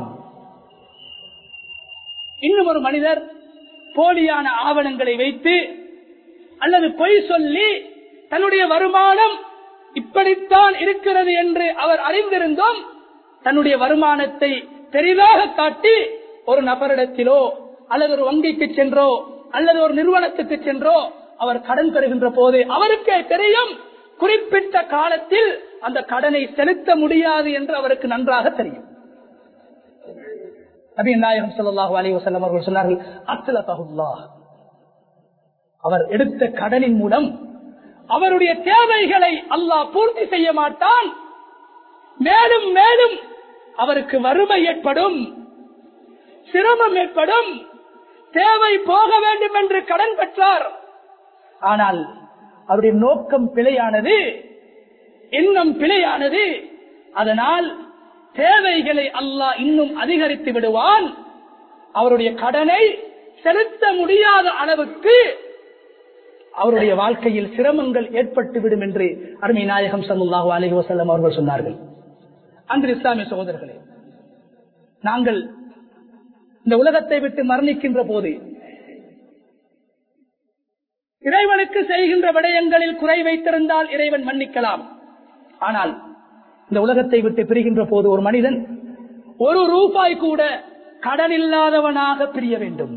இன்னும் ஒரு மனிதர் போலியான ஆவணங்களை வைத்து அல்லது பொய் சொல்லி தன்னுடைய வருமானம் இப்படித்தான் இருக்கிறது என்று அவர் அறிந்திருந்தும் தன்னுடைய வருமானத்தை பெரிதாக காட்டி ஒரு நபரிடத்திலோ அல்லது ஒரு வங்கிக்கு சென்றோ அல்லது ஒரு நிறுவனத்துக்கு சென்றோ அவர் கடன் பெறுகின்ற போது அவருக்கே தெரியும் குறிப்பிட்ட காலத்தில் அந்த கடனை செலுத்த முடியாது என்று அவருக்கு நன்றாக தெரியும் நபி நாயகம் ஸல்லல்லாஹு அலைஹி வஸல்லம் அவர்கள் சொன்னார்கள் அஸ்லதஹுல்லாஹ் அவர் எடுத்த கடனின் மூலம் அவருடைய தேவைகளை அல்லாஹ் பூர்த்தி செய்ய மாட்டான் மேலும் மேலும் அவருக்கு வறுமை ஏற்படும் சிரமம் ஏற்படும் தேவை போக வேண்டும் என்று கடன் பெற்றார் ஆனால் அவருடைய நோக்கம் பிழையானது எண்ணம் பிழையானது அதனால் தேவைகளை அல்லாஹ் இன்னும் அதிகரித்து விடுவான் அவருடைய கடனை செலுத்த முடியாத அளவுக்கு அவருடைய வாழ்க்கையில் சிரமங்கள் ஏற்பட்டுவிடும் என்று அருமை நாயகம் சல்லாஹூ அலஹி வசல்லம் அவர்கள் சொன்னார்கள் அன்று இஸ்லாமிய சகோதரர்களே நாங்கள் இந்த உலகத்தை விட்டு மரணிக்கின்ற போது இறைவனுக்கு செய்கின்ற விடயங்களில் குறை வைத்திருந்தால் இறைவன் மன்னிக்கலாம் ஆனால் இந்த உலகத்தை விட்டு பிரிகின்ற போது ஒரு மனிதன் ஒரு ரூபாய் கூட கடன் இல்லாதவனாக பிரிய வேண்டும்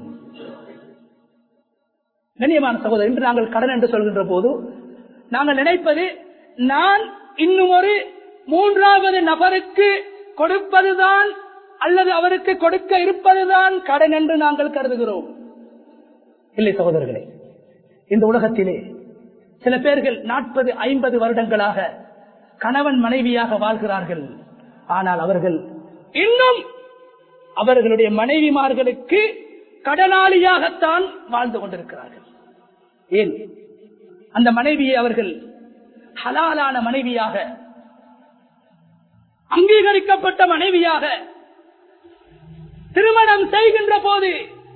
கண்ணியமான சகோதரர் இன்று நாங்கள் கடன் என்று சொல்கின்ற போது நாங்கள் நினைப்பது நான் இன்னும் ஒரு மூன்றாவது நபருக்கு கொடுப்பதுதான் அல்லது அவருக்கு கொடுக்க இருப்பதுதான் கடன் என்று நாங்கள் கருதுகிறோம் இல்லை சகோதரர்களே இந்த உலகத்திலே சில பேர்கள் நாற்பது ஐம்பது வருடங்களாக கணவன் மனைவியாக வாழ்கிறார்கள் ஆனால் அவர்கள் இன்னும் அவர்களுடைய மனைவிமார்களுக்கு கடனாளியாகத்தான் வாழ்ந்து கொண்டிருக்கிறார்கள் ஏன் அந்த மனைவியை அவர்கள் ஹலாலான மனைவியாக அங்கீகரிக்கப்பட்ட மனைவியாக திருமணம் செய்கின்ற போது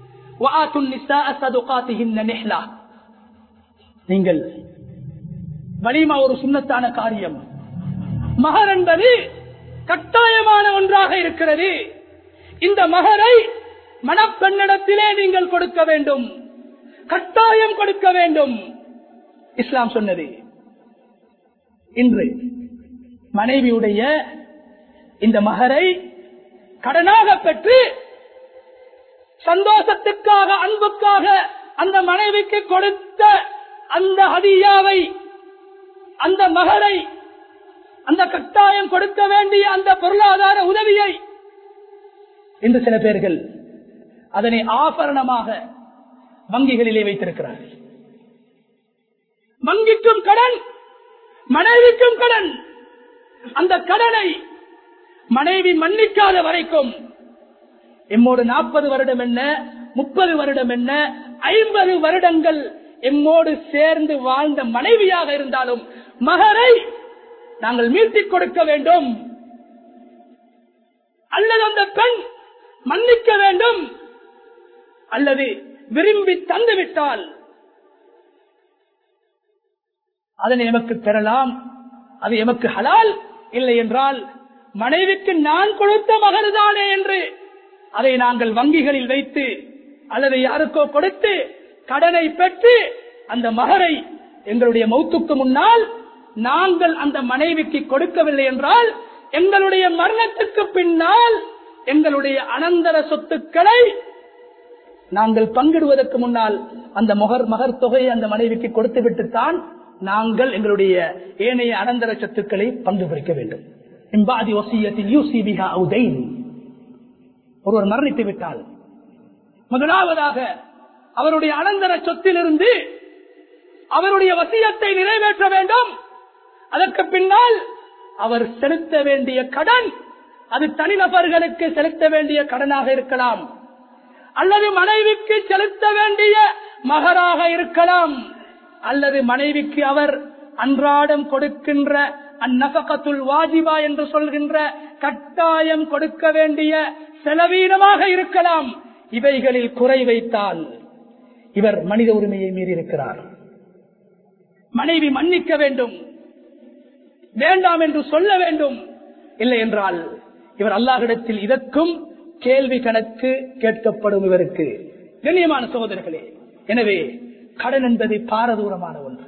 நீங்கள் வலிமா ஒரு சுண்ணத்தான காரியம் மகர் என்பது கட்டாயமான ஒன்றாக இருக்கிறது இந்த மகரை மணப்பெண்ணிடத்திலே நீங்கள் கொடுக்க வேண்டும் கட்டாயம் கொடுக்க வேண்டும் இஸ்லாம் சொன்னது இன்று மனைவியுடைய இந்த மகரை கடனாக பெற்று சந்தோஷத்துக்காக அன்புக்காக அந்த மனைவிக்கு கொடுத்த அந்த ஹதியாவை அந்த மகரை அந்த கட்டாயம் கொடுக்க வேண்டிய அந்த பொருளாதார உதவியை இன்று சில பேர்கள் அதனை ஆபரணமாக வங்கிகளிலே வைத்திருக்கிறார்கள் வங்கிக்கும் கடன் மனைவிக்கும் கடன் அந்த கடனை மனைவி மன்னிக்காத வரைக்கும் எம்மோடு நாற்பது வருடம் என்ன முப்பது வருடம் என்ன ஐம்பது வருடங்கள் எம்மோடு சேர்ந்து வாழ்ந்த மனைவியாக இருந்தாலும் மகரை நாங்கள் மீட்டிக் கொடுக்க வேண்டும் அல்லது அந்த பெண் மன்னிக்க வேண்டும் அல்லது விரும்பி தந்துவிட்டால் அதனை எமக்கு பெறலாம் அது எமக்கு ஹலால் இல்லை என்றால் மனைவிக்கு நான் கொடுத்த மகர்தானே என்று அதை நாங்கள் வங்கிகளில் வைத்து அல்லது யாருக்கோ கொடுத்து கடனை பெற்று அந்த மகரை எங்களுடைய மௌத்துக்கு முன்னால் நாங்கள் அந்த மனைவிக்கு கொடுக்கவில்லை என்றால் எங்களுடைய மரணத்துக்கு பின்னால் எங்களுடைய அனந்தர சொத்துக்களை நாங்கள் பங்கிடுவதற்கு முன்னால் அந்த மகர் மகர் தொகையை அந்த மனைவிக்கு கொடுத்து விட்டுத்தான் நாங்கள் எங்களுடைய ஏனைய அனந்தர சொத்துக்களை பங்கு பிரிக்க வேண்டும் இம்பாதி வசியத்தில் யூசிபிகா உதைன் ஒருவர் மரணித்து விட்டால் முதலாவதாக அவருடைய அனந்தர சொத்திலிருந்து அவருடைய வசியத்தை நிறைவேற்ற வேண்டும் அதற்கு பின்னால் அவர் செலுத்த வேண்டிய கடன் அது தனிநபர்களுக்கு செலுத்த வேண்டிய கடனாக இருக்கலாம் அல்லது மனைவிக்கு செலுத்த வேண்டிய மகராக இருக்கலாம் அல்லது மனைவிக்கு அவர் அன்றாடம் கொடுக்கின்ற அந்நகத்துல் வாஜிபா என்று சொல்கின்ற கட்டாயம் கொடுக்க வேண்டிய செலவீனமாக இருக்கலாம் இவைகளில் குறை வைத்தால் இவர் மனித உரிமையை மீறியிருக்கிறார் மனைவி மன்னிக்க வேண்டும் வேண்டாம் என்று சொல்ல வேண்டும் இல்லை என்றால் இவர் அல்லாஹிடத்தில் இதற்கும் கேள்வி கணக்கு கேட்கப்படும் இவருக்கு கண்ணியமான சகோதரர்களே எனவே கடன் என்பது பாரதூரமான ஒன்று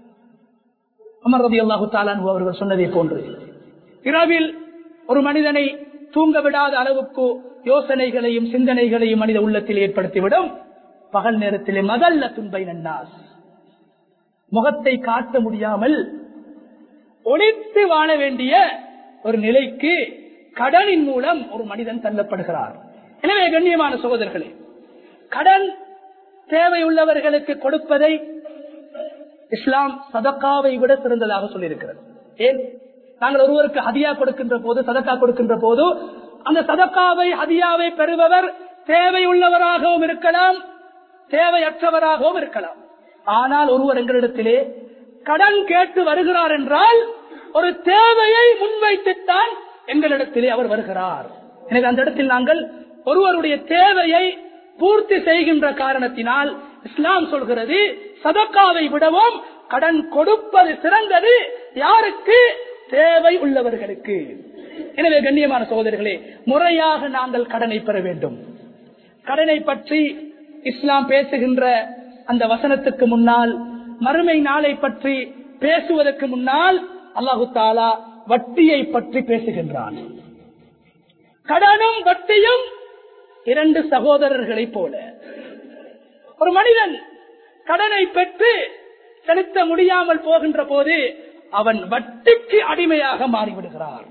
அமர் ரவி அல்லாஹு தாலான் அவர்கள் சொன்னதை போன்று இரவில் ஒரு மனிதனை தூங்க விடாத அளவுக்கு யோசனைகளையும் சிந்தனைகளையும் மனித உள்ளத்தில் ஏற்படுத்திவிடும் பகல் நேரத்திலே மதல்ல துன்பை நன்னாஸ் முகத்தை காட்ட முடியாமல் ஒழித்து வாழ வேண்டிய ஒரு நிலைக்கு கடனின் மூலம் ஒரு மனிதன் தள்ளப்படுகிறார் எனவே கண்ணியமான சகோதரர்களே கடன் தேவையுள்ளவர்களுக்கு கொடுப்பதை இஸ்லாம் சதக்காவை விட சிறந்ததாக சொல்லியிருக்கிறது ஏன் நாங்கள் ஒருவருக்கு ஹதியா கொடுக்கின்ற போது சதக்கா கொடுக்கின்ற போது அந்த சதக்காவை ஹதியாவை பெறுபவர் தேவையுள்ளவராகவும் இருக்கலாம் தேவையற்றவராகவும் இருக்கலாம் ஆனால் ஒருவர் எங்களிடத்திலே கடன் கேட்டு வருகிறார் என்றால் ஒரு தேவையை முன்வைத்துத்தான் எங்களிடத்திலே அவர் வருகிறார் எனவே அந்த இடத்தில் நாங்கள் ஒருவருடைய தேவையை பூர்த்தி செய்கின்ற காரணத்தினால் இஸ்லாம் சொல்கிறது சதக்காவை விடவும் கடன் கொடுப்பது சிறந்தது யாருக்கு தேவை உள்ளவர்களுக்கு எனவே கண்ணியமான சகோதரர்களே முறையாக நாங்கள் கடனை பெற வேண்டும் கடனை பற்றி இஸ்லாம் பேசுகின்ற அந்த வசனத்துக்கு முன்னால் மறுமை நாளை பற்றி பேசுவதற்கு முன்னால் அல்லாஹு தாலா வட்டியை பற்றி பேசுகின்றான் கடனும் வட்டியும் இரண்டு சகோதரர்களை போல ஒரு மனிதன் கடனை பெற்று செலுத்த முடியாமல் போகின்ற போது அவன் வட்டிக்கு அடிமையாக மாறிவிடுகிறார்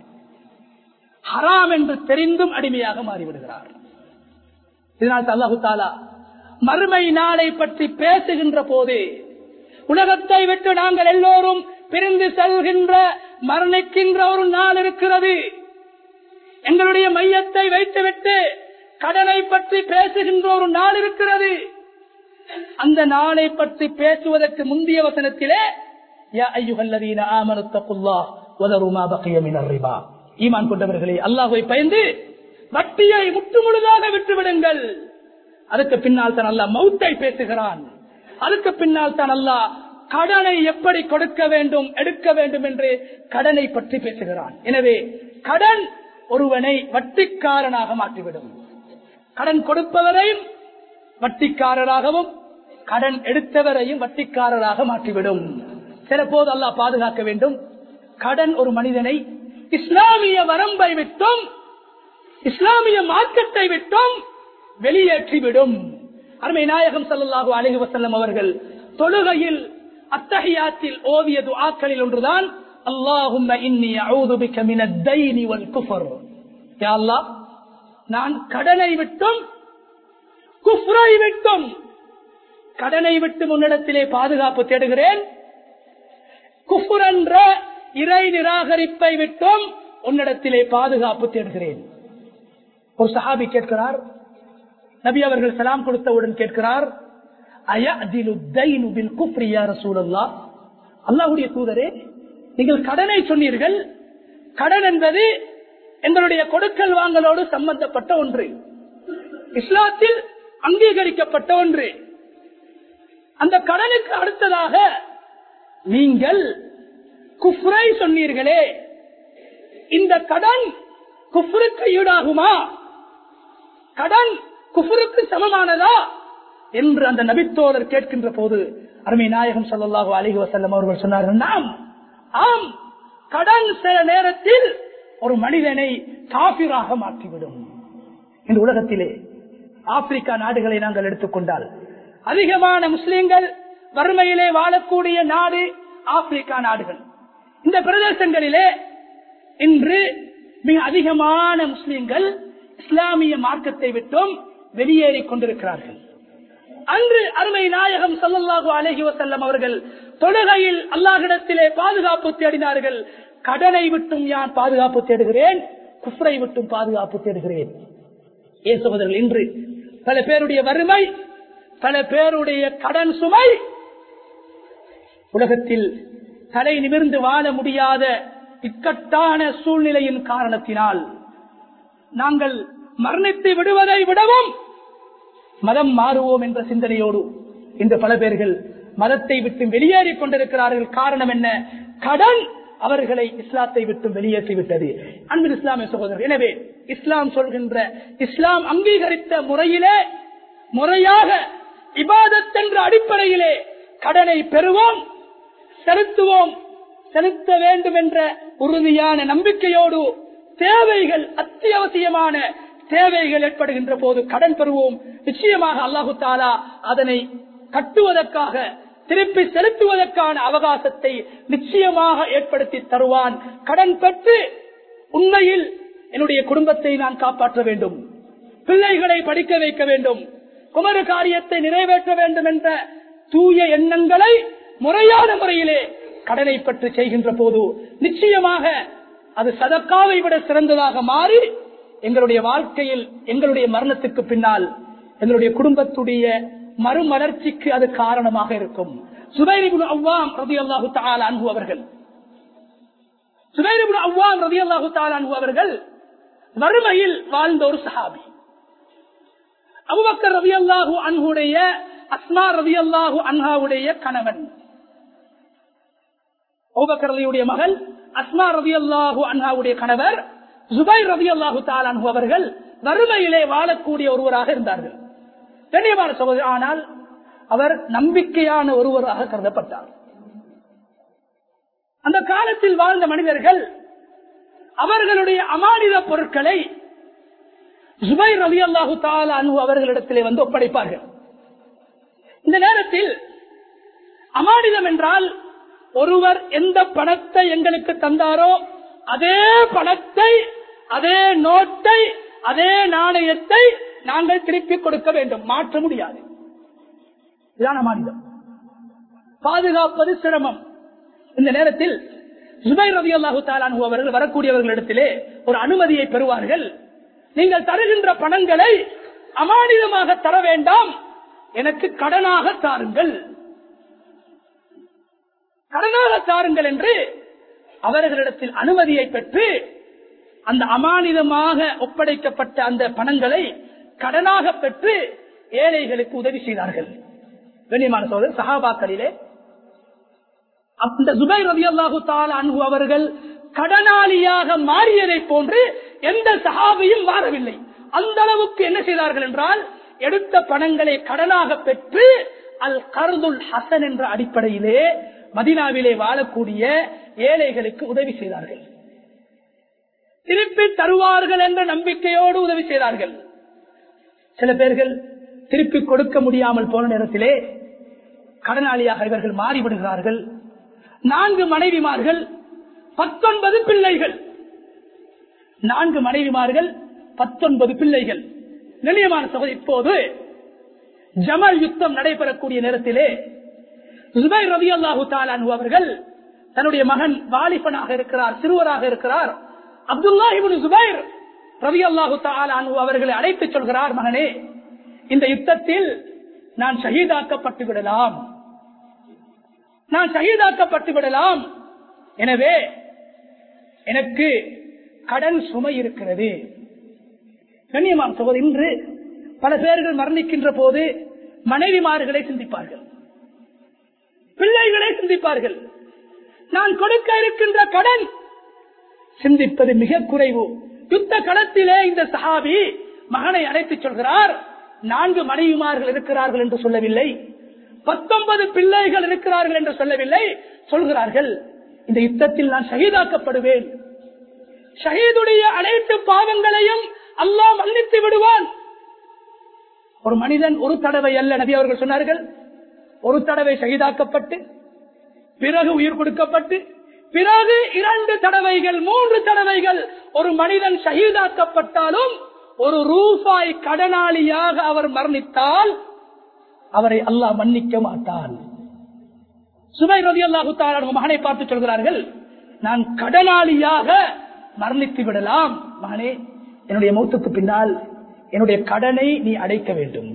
ஹராம் என்று தெரிந்தும் அடிமையாக மாறிவிடுகிறார் இதனால் அல்லாஹு தாலா மறுமை நாளை பற்றி பேசுகின்ற போது உலகத்தை விட்டு நாங்கள் எல்லோரும் பிரிந்து செல்கின்ற மரணிக்கின்ற ஒரு நாள் இருக்கிறது எங்களுடைய மையத்தை வைத்துவிட்டு கடனை பற்றி பேசுகின்ற ஒரு நாள் இருக்கிறது அந்த நாளை பற்றி பேசுவதற்கு முந்தைய வசனத்திலே ஈமான் கொண்டவர்களே அல்லாஹை பயந்து வட்டியை முற்று முழுதாக விட்டுவிடுங்கள் அதுக்கு பின்னால் தான் அல்லா மௌத்தை பேசுகிறான் அதுக்கு பின்னால் தான் அல்லா கடனை எப்படி கொடுக்க வேண்டும் எடுக்க வேண்டும் என்று கடனை பற்றி பேசுகிறான் எனவே கடன் ஒருவனை வட்டிக்காரனாக மாற்றிவிடும் கடன் கொடுப்பவரையும் வட்டிக்காரராகவும் கடன் எடுத்தவரையும் வட்டிக்காரராக மாற்றிவிடும் சில போது அல்லாஹ் பாதுகாக்க வேண்டும் கடன் ஒரு மனிதனை இஸ்லாமிய வரம்பை விட்டும் இஸ்லாமிய மார்க்கத்தை விட்டும் வெளியேற்றிவிடும் அருமை நாயகம் சல்லாஹூ அலஹி வசல்லம் அவர்கள் தொழுகையில் அத்தகையாத்தில் ஓவிய துஆக்களில் ஒன்றுதான் அல்லாஹும்ம இன்னி அஊது பிக மின தைனி வல் குஃபர் யா அல்லாஹ் நான் கடனை விட்டும் குஃப்ரை விட்டும் கடனை விட்டு முன்னிடத்திலே பாதுகாப்பு தேடுகிறேன் குஃபுர் என்ற இறை நிராகரிப்பை விட்டும் உன்னிடத்திலே பாதுகாப்பு தேடுகிறேன் ஒரு சஹாபி கேட்கிறார் நபி அவர்கள் சலாம் கொடுத்தவுடன் கேட்கிறார் அயஅதிலு தைனு பில் குஃப்ரி யா ரசூலல்லாஹ் அல்லாஹ்வுடைய தூதரே நீங்கள் கடனை சொன்னீர்கள் கடன் என்பது எங்களுடைய கொடுக்கல் வாங்கலோடு சம்பந்தப்பட்ட ஒன்று இஸ்லாத்தில் அங்கீகரிக்கப்பட்ட ஒன்று அந்த கடனுக்கு அடுத்ததாக நீங்கள் குஃப்ரை சொன்னீர்களே இந்த கடன் குஃப்ருக்கு ஈடாகுமா கடன் குஃபுருக்கு சமமானதா என்று அந்த நபித்தோழர் கேட்கின்ற போது அருமை நாயகம் ஸல்லல்லாஹு அலைஹி வஸல்லம் அவர்கள் சொன்னார்கள் நாம் ஆம் கடன் சில நேரத்தில் ஒரு மனிதனை காபிராக மாற்றிவிடும் இந்த உலகத்திலே ஆப்பிரிக்கா நாடுகளை நாங்கள் எடுத்துக்கொண்டால் அதிகமான முஸ்லிம்கள் வறுமையிலே வாழக்கூடிய நாடு ஆப்பிரிக்கா நாடுகள் இந்த பிரதேசங்களிலே இன்று மிக அதிகமான முஸ்லிம்கள் இஸ்லாமிய மார்க்கத்தை விட்டும் வெளியேறிக் கொண்டிருக்கிறார்கள் அன்று அருமை நாயகம் ஸல்லல்லாஹு அலைஹி வஸல்லம் அவர்கள் தொழுகையில் அல்லாஹ்விடத்திலே பாதுகாப்பு தேடினார்கள் கடனை விட்டும் யான் பாதுகாப்பு தேடுகிறேன் குஃப்ரை விட்டும் பாதுகாப்பு தேடுகிறேன் ஏன் சகோதரர்கள் இன்று பல பேருடைய வறுமை பல பேருடைய கடன் சுமை உலகத்தில் தலை நிமிர்ந்து வாழ முடியாத இக்கட்டான சூழ்நிலையின் காரணத்தினால் நாங்கள் மரணித்து விடுவதை விடவும் மதம் மாறுவோம் என்ற சிந்தனையோடு இன்று பல பேர்கள் மதத்தை விட்டு வெளியேறிக் கொண்டிருக்கிறார்கள் காரணம் என்ன கடன் அவர்களை இஸ்லாத்தை விட்டு வெளியேற்றி விட்டது அன்பின் இஸ்லாமிய சகோதரர் எனவே இஸ்லாம் சொல்கின்ற இஸ்லாம் அங்கீகரித்த முறையிலே முறையாக இபாதத் என்ற அடிப்படையிலே கடனை பெறுவோம் செலுத்துவோம் செலுத்த வேண்டும் என்ற உறுதியான நம்பிக்கையோடு தேவைகள் அத்தியாவசியமான தேவைகள் ஏற்படுகின்ற போது கடன் பெறுவோம் நிச்சயமாக அல்லாஹு தாலா அதனை கட்டுவதற்காக திருப்பி செலுத்துவதற்கான அவகாசத்தை நிச்சயமாக ஏற்படுத்தி தருவான் கடன் பெற்று உண்மையில் என்னுடைய குடும்பத்தை நான் காப்பாற்ற வேண்டும் பிள்ளைகளை படிக்க வைக்க வேண்டும் குமர காரியத்தை நிறைவேற்ற வேண்டும் என்ற தூய எண்ணங்களை முறையான முறையிலே கடனை பற்றி செய்கின்ற போது நிச்சயமாக அது சதக்காவை விட சிறந்ததாக மாறி எங்களுடைய வாழ்க்கையில் எங்களுடைய மரணத்துக்கு பின்னால் எங்களுடைய குடும்பத்துடைய மறுமலர்ச்சிக்கு அது காரணமாக இருக்கும் சுபைரிபுல் அவ்வாம் ரதி அல்லாஹு தால் அன்பு அவர்கள் சுபைரிபுல் அவ்வாம் ரதி அல்லாஹு தால் அன்பு அவர்கள் வறுமையில் வாழ்ந்த ஒரு சஹாபி அபுபக்கர் ரவி அல்லாஹு அன்ஹுடைய அஸ்மா ரவி அல்லாஹு அன்ஹாவுடைய கணவன் அபுபக்கர் ரலியுடைய மகள் அஸ்மா ரவி அல்லாஹு அன்ஹாவுடைய கணவர் ஜுபை ரவி அல்லாஹு தாலான் அவர்கள் வறுமையிலே வாழக்கூடிய ஒருவராக இருந்தார்கள் கண்ணியமான சகோதரி ஆனால் அவர் நம்பிக்கையான ஒருவராக கருதப்பட்டார் அந்த காலத்தில் வாழ்ந்த மனிதர்கள் அவர்களுடைய அமானித பொருட்களை ஜுபை ரவி அல்லாஹு தாலா அனு அவர்களிடத்திலே வந்து ஒப்படைப்பார்கள் இந்த நேரத்தில் அமானிதம் என்றால் ஒருவர் எந்த பணத்தை எங்களுக்கு தந்தாரோ அதே பணத்தை அதே நோட்டை அதே நாணயத்தை நாங்கள் திருப்பி கொடுக்க வேண்டும் மாற்ற முடியாது இதான மாநிலம் பாதுகாப்பது சிரமம் இந்த நேரத்தில் சுபை ரவி அல்லாஹு தாலானு அவர்கள் வரக்கூடியவர்களிடத்திலே ஒரு அனுமதியை பெறுவார்கள் நீங்கள் தருகின்ற பணங்களை அமானிதமாக தர வேண்டாம் எனக்கு கடனாக தாருங்கள் கடனாக தாருங்கள் என்று அவர்களிடத்தில் அனுமதியை பெற்று அந்த அமானிதமாக ஒப்படைக்கப்பட்ட அந்த பணங்களை கடனாக பெற்று ஏழைகளுக்கு உதவி செய்தார்கள் கண்ணியமான சோதர் சஹாபாக்களிலே அந்த சுபை ரவி அல்லாஹு தால் அன்பு அவர்கள் கடனாளியாக மாறியதை போன்று எந்த சஹாபியும் மாறவில்லை அந்த அளவுக்கு என்ன செய்தார்கள் என்றால் எடுத்த பணங்களை கடனாக பெற்று அல் கருதுல் ஹசன் என்ற அடிப்படையிலே மதினாவிலே வாழக்கூடிய ஏழைகளுக்கு உதவி செய்தார்கள் திருப்பி தருவார்கள் என்ற நம்பிக்கையோடு உதவி செய்தார்கள் சில பேர்கள் திருப்பி கொடுக்க முடியாமல் போன நேரத்திலே கடனாளியாக இவர்கள் மாறிவிடுகிறார்கள் நான்கு மனைவிமார்கள் பத்தொன்பது பிள்ளைகள் நான்கு மனைவிமார்கள் பத்தொன்பது பிள்ளைகள் நிலையமான சகோதரி இப்போது ஜமல் யுத்தம் நடைபெறக்கூடிய நேரத்திலே ஜுபைர் ரவி அல்லாஹு தாலானு அவர்கள் தன்னுடைய மகன் வாலிபனாக இருக்கிறார் சிறுவராக இருக்கிறார் அப்துல்லாஹிபுன் ஜுபைர் ரவி அல்லாஹு தாலானு அவர்களை அழைத்து சொல்கிறார் மகனே இந்த யுத்தத்தில் நான் ஷஹீதாக்கப்பட்டு விடலாம் நான் ஷஹீதாக்கப்பட்டு விடலாம் எனவே எனக்கு கடன் சுமை இருக்கிறது கண்ணியமான சகோதரி இன்று பல பேர்கள் மரணிக்கின்ற போது மனைவிமார்களை சிந்திப்பார்கள் பிள்ளைகளை சிந்திப்பார்கள் நான் கொடுக்க இருக்கின்ற கடன் சிந்திப்பது மிக குறைவு யுத்த களத்திலே இந்த சஹாபி மகனை அழைத்து சொல்கிறார் நான்கு மனைவிமார்கள் இருக்கிறார்கள் என்று சொல்லவில்லை பத்தொன்பது பிள்ளைகள் இருக்கிறார்கள் என்று சொல்லவில்லை சொல்கிறார்கள் இந்த யுத்தத்தில் நான் ஷஹீதாக்கப்படுவேன் ஷஹீதுடைய அனைத்து பாவங்களையும் அல்லாஹ் மன்னித்து விடுவான் ஒரு மனிதன் ஒரு தடவை அல்ல நபி அவர்கள் சொன்னார்கள் ஒரு தடவை ஷஹீதாக்கப்பட்டு பிறகு உயிர் கொடுக்கப்பட்டு பிறகு இரண்டு தடவைகள் மூன்று தடவைகள் ஒரு மனிதன் ஷஹீதாக்கப்பட்டாலும் ஒரு ரூபாய் கடனாளியாக அவர் மரணித்தால் அவரை அல்லாஹ் மன்னிக்க மாட்டான் சுபை ரவி அல்லாஹு மகனை பார்த்து சொல்கிறார்கள் நான் கடனாளியாக மரணித்து விடலாம் மகனே என்னுடைய மௌத்துக்கு பின்னால் என்னுடைய கடனை நீ அடைக்க வேண்டும்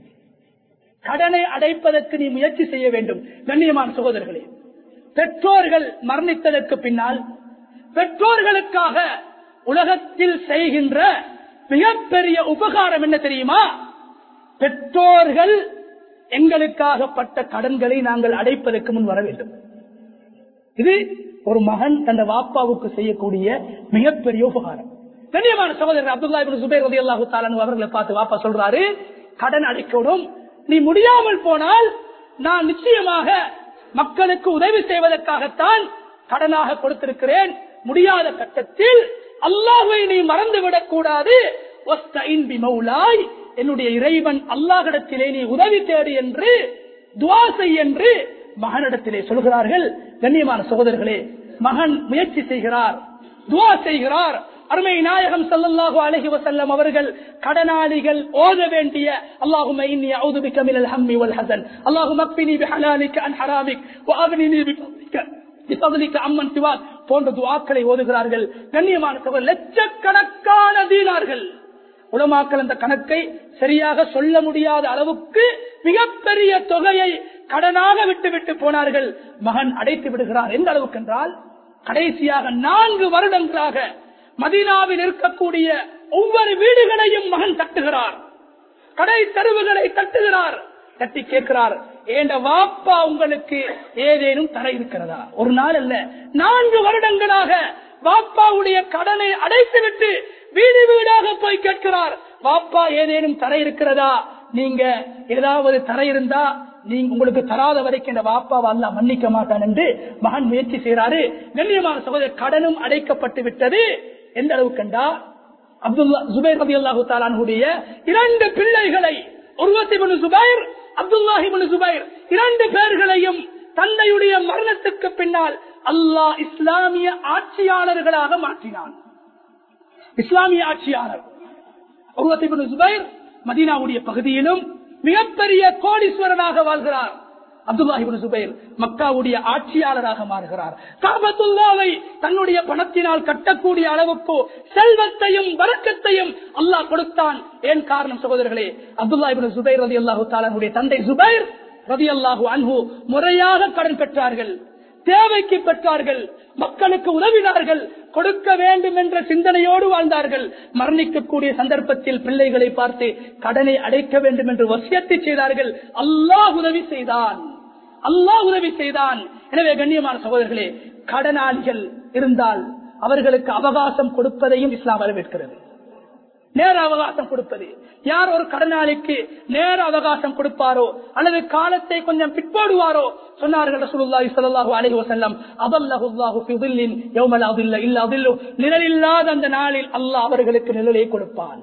கடனை அடைப்பதற்கு நீ முயற்சி செய்ய வேண்டும் கண்ணியமான சகோதரர்களே பெற்றோர்கள் மரணித்ததற்கு பின்னால் பெற்றோர்களுக்காக உலகத்தில் செய்கின்ற மிகப்பெரிய உபகாரம் என்ன தெரியுமா பெற்றோர்கள் எங்களுக்காக பட்ட கடன்களை நாங்கள் அடைப்பதற்கு முன் வர வேண்டும் இது ஒரு மகன் தன் வாப்பாவுக்கு செய்யக்கூடிய மிகப்பெரிய உபகாரம் கண்ணியமான சகோதரர் அப்துல்லா சுபேர் ரதி அல்லாஹு தாலன் அவர்களை பார்த்து வாப்பா சொல்றாரு கடன் அடைக்கணும் நீ முடியாமல் போனால் நான் நிச்சயமாக மக்களுக்கு உதவி செய்வதற்காகத்தான் கடனாக கொடுத்திருக்கிறேன் முடியாத கட்டத்தில் அல்லாஹை நீ மறந்துவிடக் கூடாது என்னுடைய இறைவன் அல்லாஹிடத்திலே நீ உதவி தேடு என்று துவா செய் என்று மகனிடத்திலே சொல்கிறார்கள் கண்ணியமான சகோதரர்களே மகன் முயற்சி செய்கிறார் துவா செய்கிறார் அருமை நாயகம் சல்லல்லாஹு அலஹி வசல்லம் அவர்கள் கடனாளிகள் ஓத வேண்டிய அல்லாஹும் அம்மன் சிவாத் போன்ற துவாக்களை ஓதுகிறார்கள் கண்ணியமான லட்சக்கணக்கான தீனார்கள் உலமாக்கள் அந்த கணக்கை சரியாக சொல்ல முடியாத அளவுக்கு மிகப்பெரிய தொகையை கடனாக விட்டு விட்டு போனார்கள் மகன் அடைத்து விடுகிறார் எந்த அளவுக்கு என்றால் கடைசியாக நான்கு வருடங்களாக மதீனாவில் இருக்கக்கூடிய ஒவ்வொரு வீடுகளையும் மகன் தட்டுகிறார் கடை தெருவுகளை தட்டுகிறார் தட்டி கேட்கிறார் ஏண்ட வாப்பா உங்களுக்கு ஏதேனும் தர இருக்கிறதா ஒரு நாள் அல்ல நான்கு வருடங்களாக வாப்பாவுடைய கடனை அடைத்துவிட்டு வீடு வீடாக போய் கேட்கிறார் வாப்பா ஏதேனும் தர இருக்கிறதா நீங்க ஏதாவது தர இருந்தா நீங்க உங்களுக்கு தராத வரைக்கும் இந்த வாப்பாவை அல்ல மன்னிக்க மாட்டான் என்று மகன் முயற்சி செய்யறாரு கண்ணியமான சகோதர கடனும் அடைக்கப்பட்டு விட்டது எந்த அளவுக்கு கண்டா அப்துல்லா ஜுபைர் ரபி அல்லாஹு தாலானுடைய இரண்டு பிள்ளைகளை உருவத்திபனு சுபைர் அப்துல்லாஹிபனு சுபைர் இரண்டு பேர்களையும் தந்தையுடைய மரணத்துக்கு பின்னால் அல்லாஹ் இஸ்லாமிய ஆட்சியாளர்களாக மாற்றினான் இஸ்லாமிய ஆட்சியாளர் உருவத்திபனு சுபைர் மதீனாவுடைய பகுதியிலும் மிகப்பெரிய கோடீஸ்வரனாக வாழ்கிறார் அப்துல்லாஹிபின் சுபைர் மக்காவுடைய ஆட்சியாளராக மாறுகிறார் காபத்துல்லாவை தன்னுடைய பணத்தினால் கட்டக்கூடிய அளவுக்கு செல்வத்தையும் வரக்கத்தையும் அல்லாஹ் கொடுத்தான் ஏன் காரணம் சகோதரர்களே அப்துல்லாஹிபின் சுபைர் ரதி அல்லாஹு தாலானுடைய தந்தை சுபைர் ரதி அல்லாஹு அன்ஹு முறையாக கடன் பெற்றார்கள் தேவைக்கு பெற்றார்கள் மக்களுக்கு உதவினார்கள் கொடுக்க வேண்டும் என்ற சிந்தனையோடு வாழ்ந்தார்கள் மரணிக்கக்கூடிய சந்தர்ப்பத்தில் பிள்ளைகளை பார்த்து கடனை அடைக்க வேண்டும் என்று வசியத்தை செய்தார்கள் அல்லாஹ் உதவி செய்தான் அல்லாஹ் உதவி செய்தான் எனவே கண்ணியமான சகோதரர்களே கடனாளிகள் இருந்தால் அவர்களுக்கு அவகாசம் கொடுப்பதையும் இஸ்லாம் வரவேற்கிறது நேர அவகாசம் கொடுப்பது யார் ஒரு கடனாளிக்கு நேர அவகாசம் கொடுப்பாரோ அல்லது காலத்தை கொஞ்சம் பிற்போடுவாரோ சொன்னார்கள் ரசூலுல்லாஹி ஸல்லல்லாஹு அலைஹி வஸல்லம் அதல்லஹுல்லாஹு ஃபி தில்லின் யௌமல் அதில்ல இல்ல அதில்லு நிழல் இல்லாத அந்த நாளில் அல்லாஹ் அவர்களுக்கு நிழலை கொடுப்பான்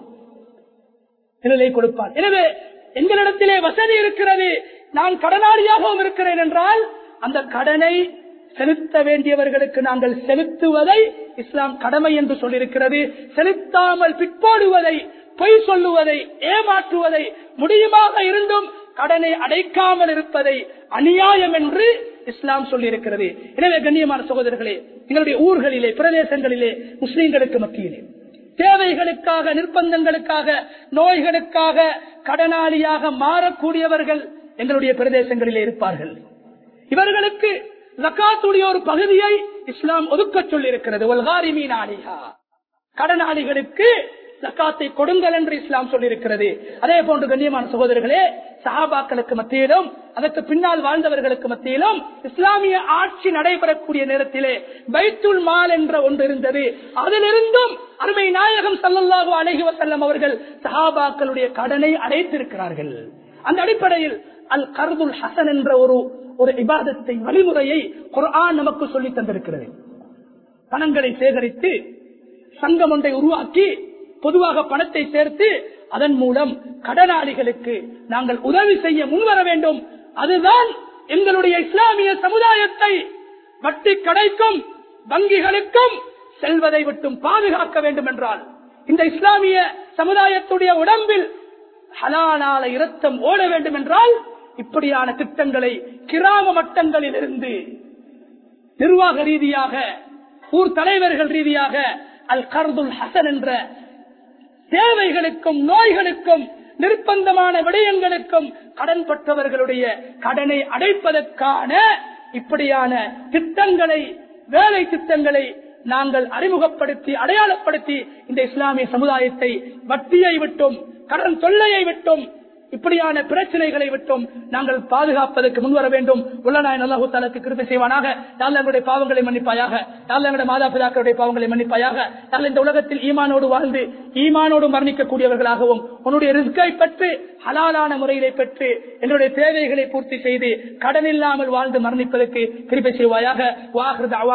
நிழலை கொடுப்பான் எனவே எங்களிடத்திலே வசதி இருக்கிறது நான் கடனாளியாகவும் இருக்கிறேன் என்றால் அந்த கடனை செலுத்த வேண்டியவர்களுக்கு நாங்கள் செலுத்துவதை இஸ்லாம் கடமை என்று சொல்லியிருக்கிறது செலுத்தாமல் பிற்போடுவதை பொய் சொல்லுவதை ஏமாற்றுவதை முடியுமாக இருந்தும் கடனை அடைக்காமல் இருப்பதை அநியாயம் என்று இஸ்லாம் சொல்லியிருக்கிறது எனவே கண்ணியமான சகோதரர்களே எங்களுடைய ஊர்களிலே பிரதேசங்களிலே முஸ்லிம்களுக்கு மத்தியிலே தேவைகளுக்காக நிர்பந்தங்களுக்காக நோய்களுக்காக கடனாளியாக மாறக்கூடியவர்கள் எங்களுடைய பிரதேசங்களிலே இருப்பார்கள் இவர்களுக்கு ஜக்காத்துடைய ஒரு பகுதியை இஸ்லாம் ஒதுக்க சொல்லியிருக்கிறது கடனாளிகளுக்கு ஜக்காத்தை கொடுங்கள் என்று இஸ்லாம் சொல்லியிருக்கிறது அதே போன்று கண்ணியமான சகோதரர்களே சஹாபாக்களுக்கு மத்தியிலும் அதற்கு பின்னால் வாழ்ந்தவர்களுக்கு மத்தியிலும் இஸ்லாமிய ஆட்சி நடைபெறக்கூடிய நேரத்திலே பைத்துல் மால் என்ற ஒன்று இருந்தது அதிலிருந்தும் அருமை நாயகம் சல்லல்லாஹு அலஹி வசல்லம் அவர்கள் சஹாபாக்களுடைய கடனை அடைத்திருக்கிறார்கள் அந்த அடிப்படையில் அல் கர்துல் ஹசன் என்ற ஒரு ஒரு இபாதத்தை வழிமுறையை குர்ஆன் நமக்கு சொல்லி தந்திருக்கிறது பணங்களை சேகரித்து சங்கம் ஒன்றை உருவாக்கி பொதுவாக பணத்தை சேர்த்து அதன் மூலம் கடனாளிகளுக்கு நாங்கள் உதவி செய்ய முன்வர வேண்டும் அதுதான் எங்களுடைய இஸ்லாமிய சமுதாயத்தை வட்டி கடைக்கும் வங்கிகளுக்கும் செல்வதை விட்டும் பாதுகாக்க வேண்டும் என்றால் இந்த இஸ்லாமிய சமுதாயத்துடைய உடம்பில் ஹலாலால இரத்தம் ஓட வேண்டும் என்றால் இப்படியான திட்டங்களை கிராம மட்டங்களில் இருந்து நிர்வாக ரீதியாக ஊர் தலைவர்கள் ரீதியாக அல் கர்துல் ஹசன் என்ற தேவைகளுக்கும் நோய்களுக்கும் நிர்பந்தமான விடயங்களுக்கும் கடன் பட்டவர்களுடைய கடனை அடைப்பதற்கான இப்படியான திட்டங்களை வேலை திட்டங்களை நாங்கள் அறிமுகப்படுத்தி அடையாளப்படுத்தி இந்த இஸ்லாமிய சமுதாயத்தை வட்டியை விட்டும் கடன் தொல்லையை விட்டும் இப்படியான பிரச்சனைகளை விட்டும் நாங்கள் பாதுகாப்பதற்கு முன்வர வேண்டும் உள்ளநாய நல்லாஹு தாலுக்கு கிருப்பை செய்வானாக யாழ் எங்களுடைய பாவங்களை மன்னிப்பாயாக யாழ் எங்களுடைய மாதா பிதாக்களுடைய பாவங்களை மன்னிப்பாயாக யாழ் இந்த உலகத்தில் ஈமானோடு வாழ்ந்து ஈமானோடு மரணிக்கக்கூடியவர்களாகவும் உன்னுடைய ரிஸ்கை பெற்று ஹலாலான முறையிலே பெற்று எங்களுடைய தேவைகளை பூர்த்தி செய்து கடன் இல்லாமல் வாழ்ந்து மரணிப்பதற்கு கிருப்பை செய்வாயாக வாஹ்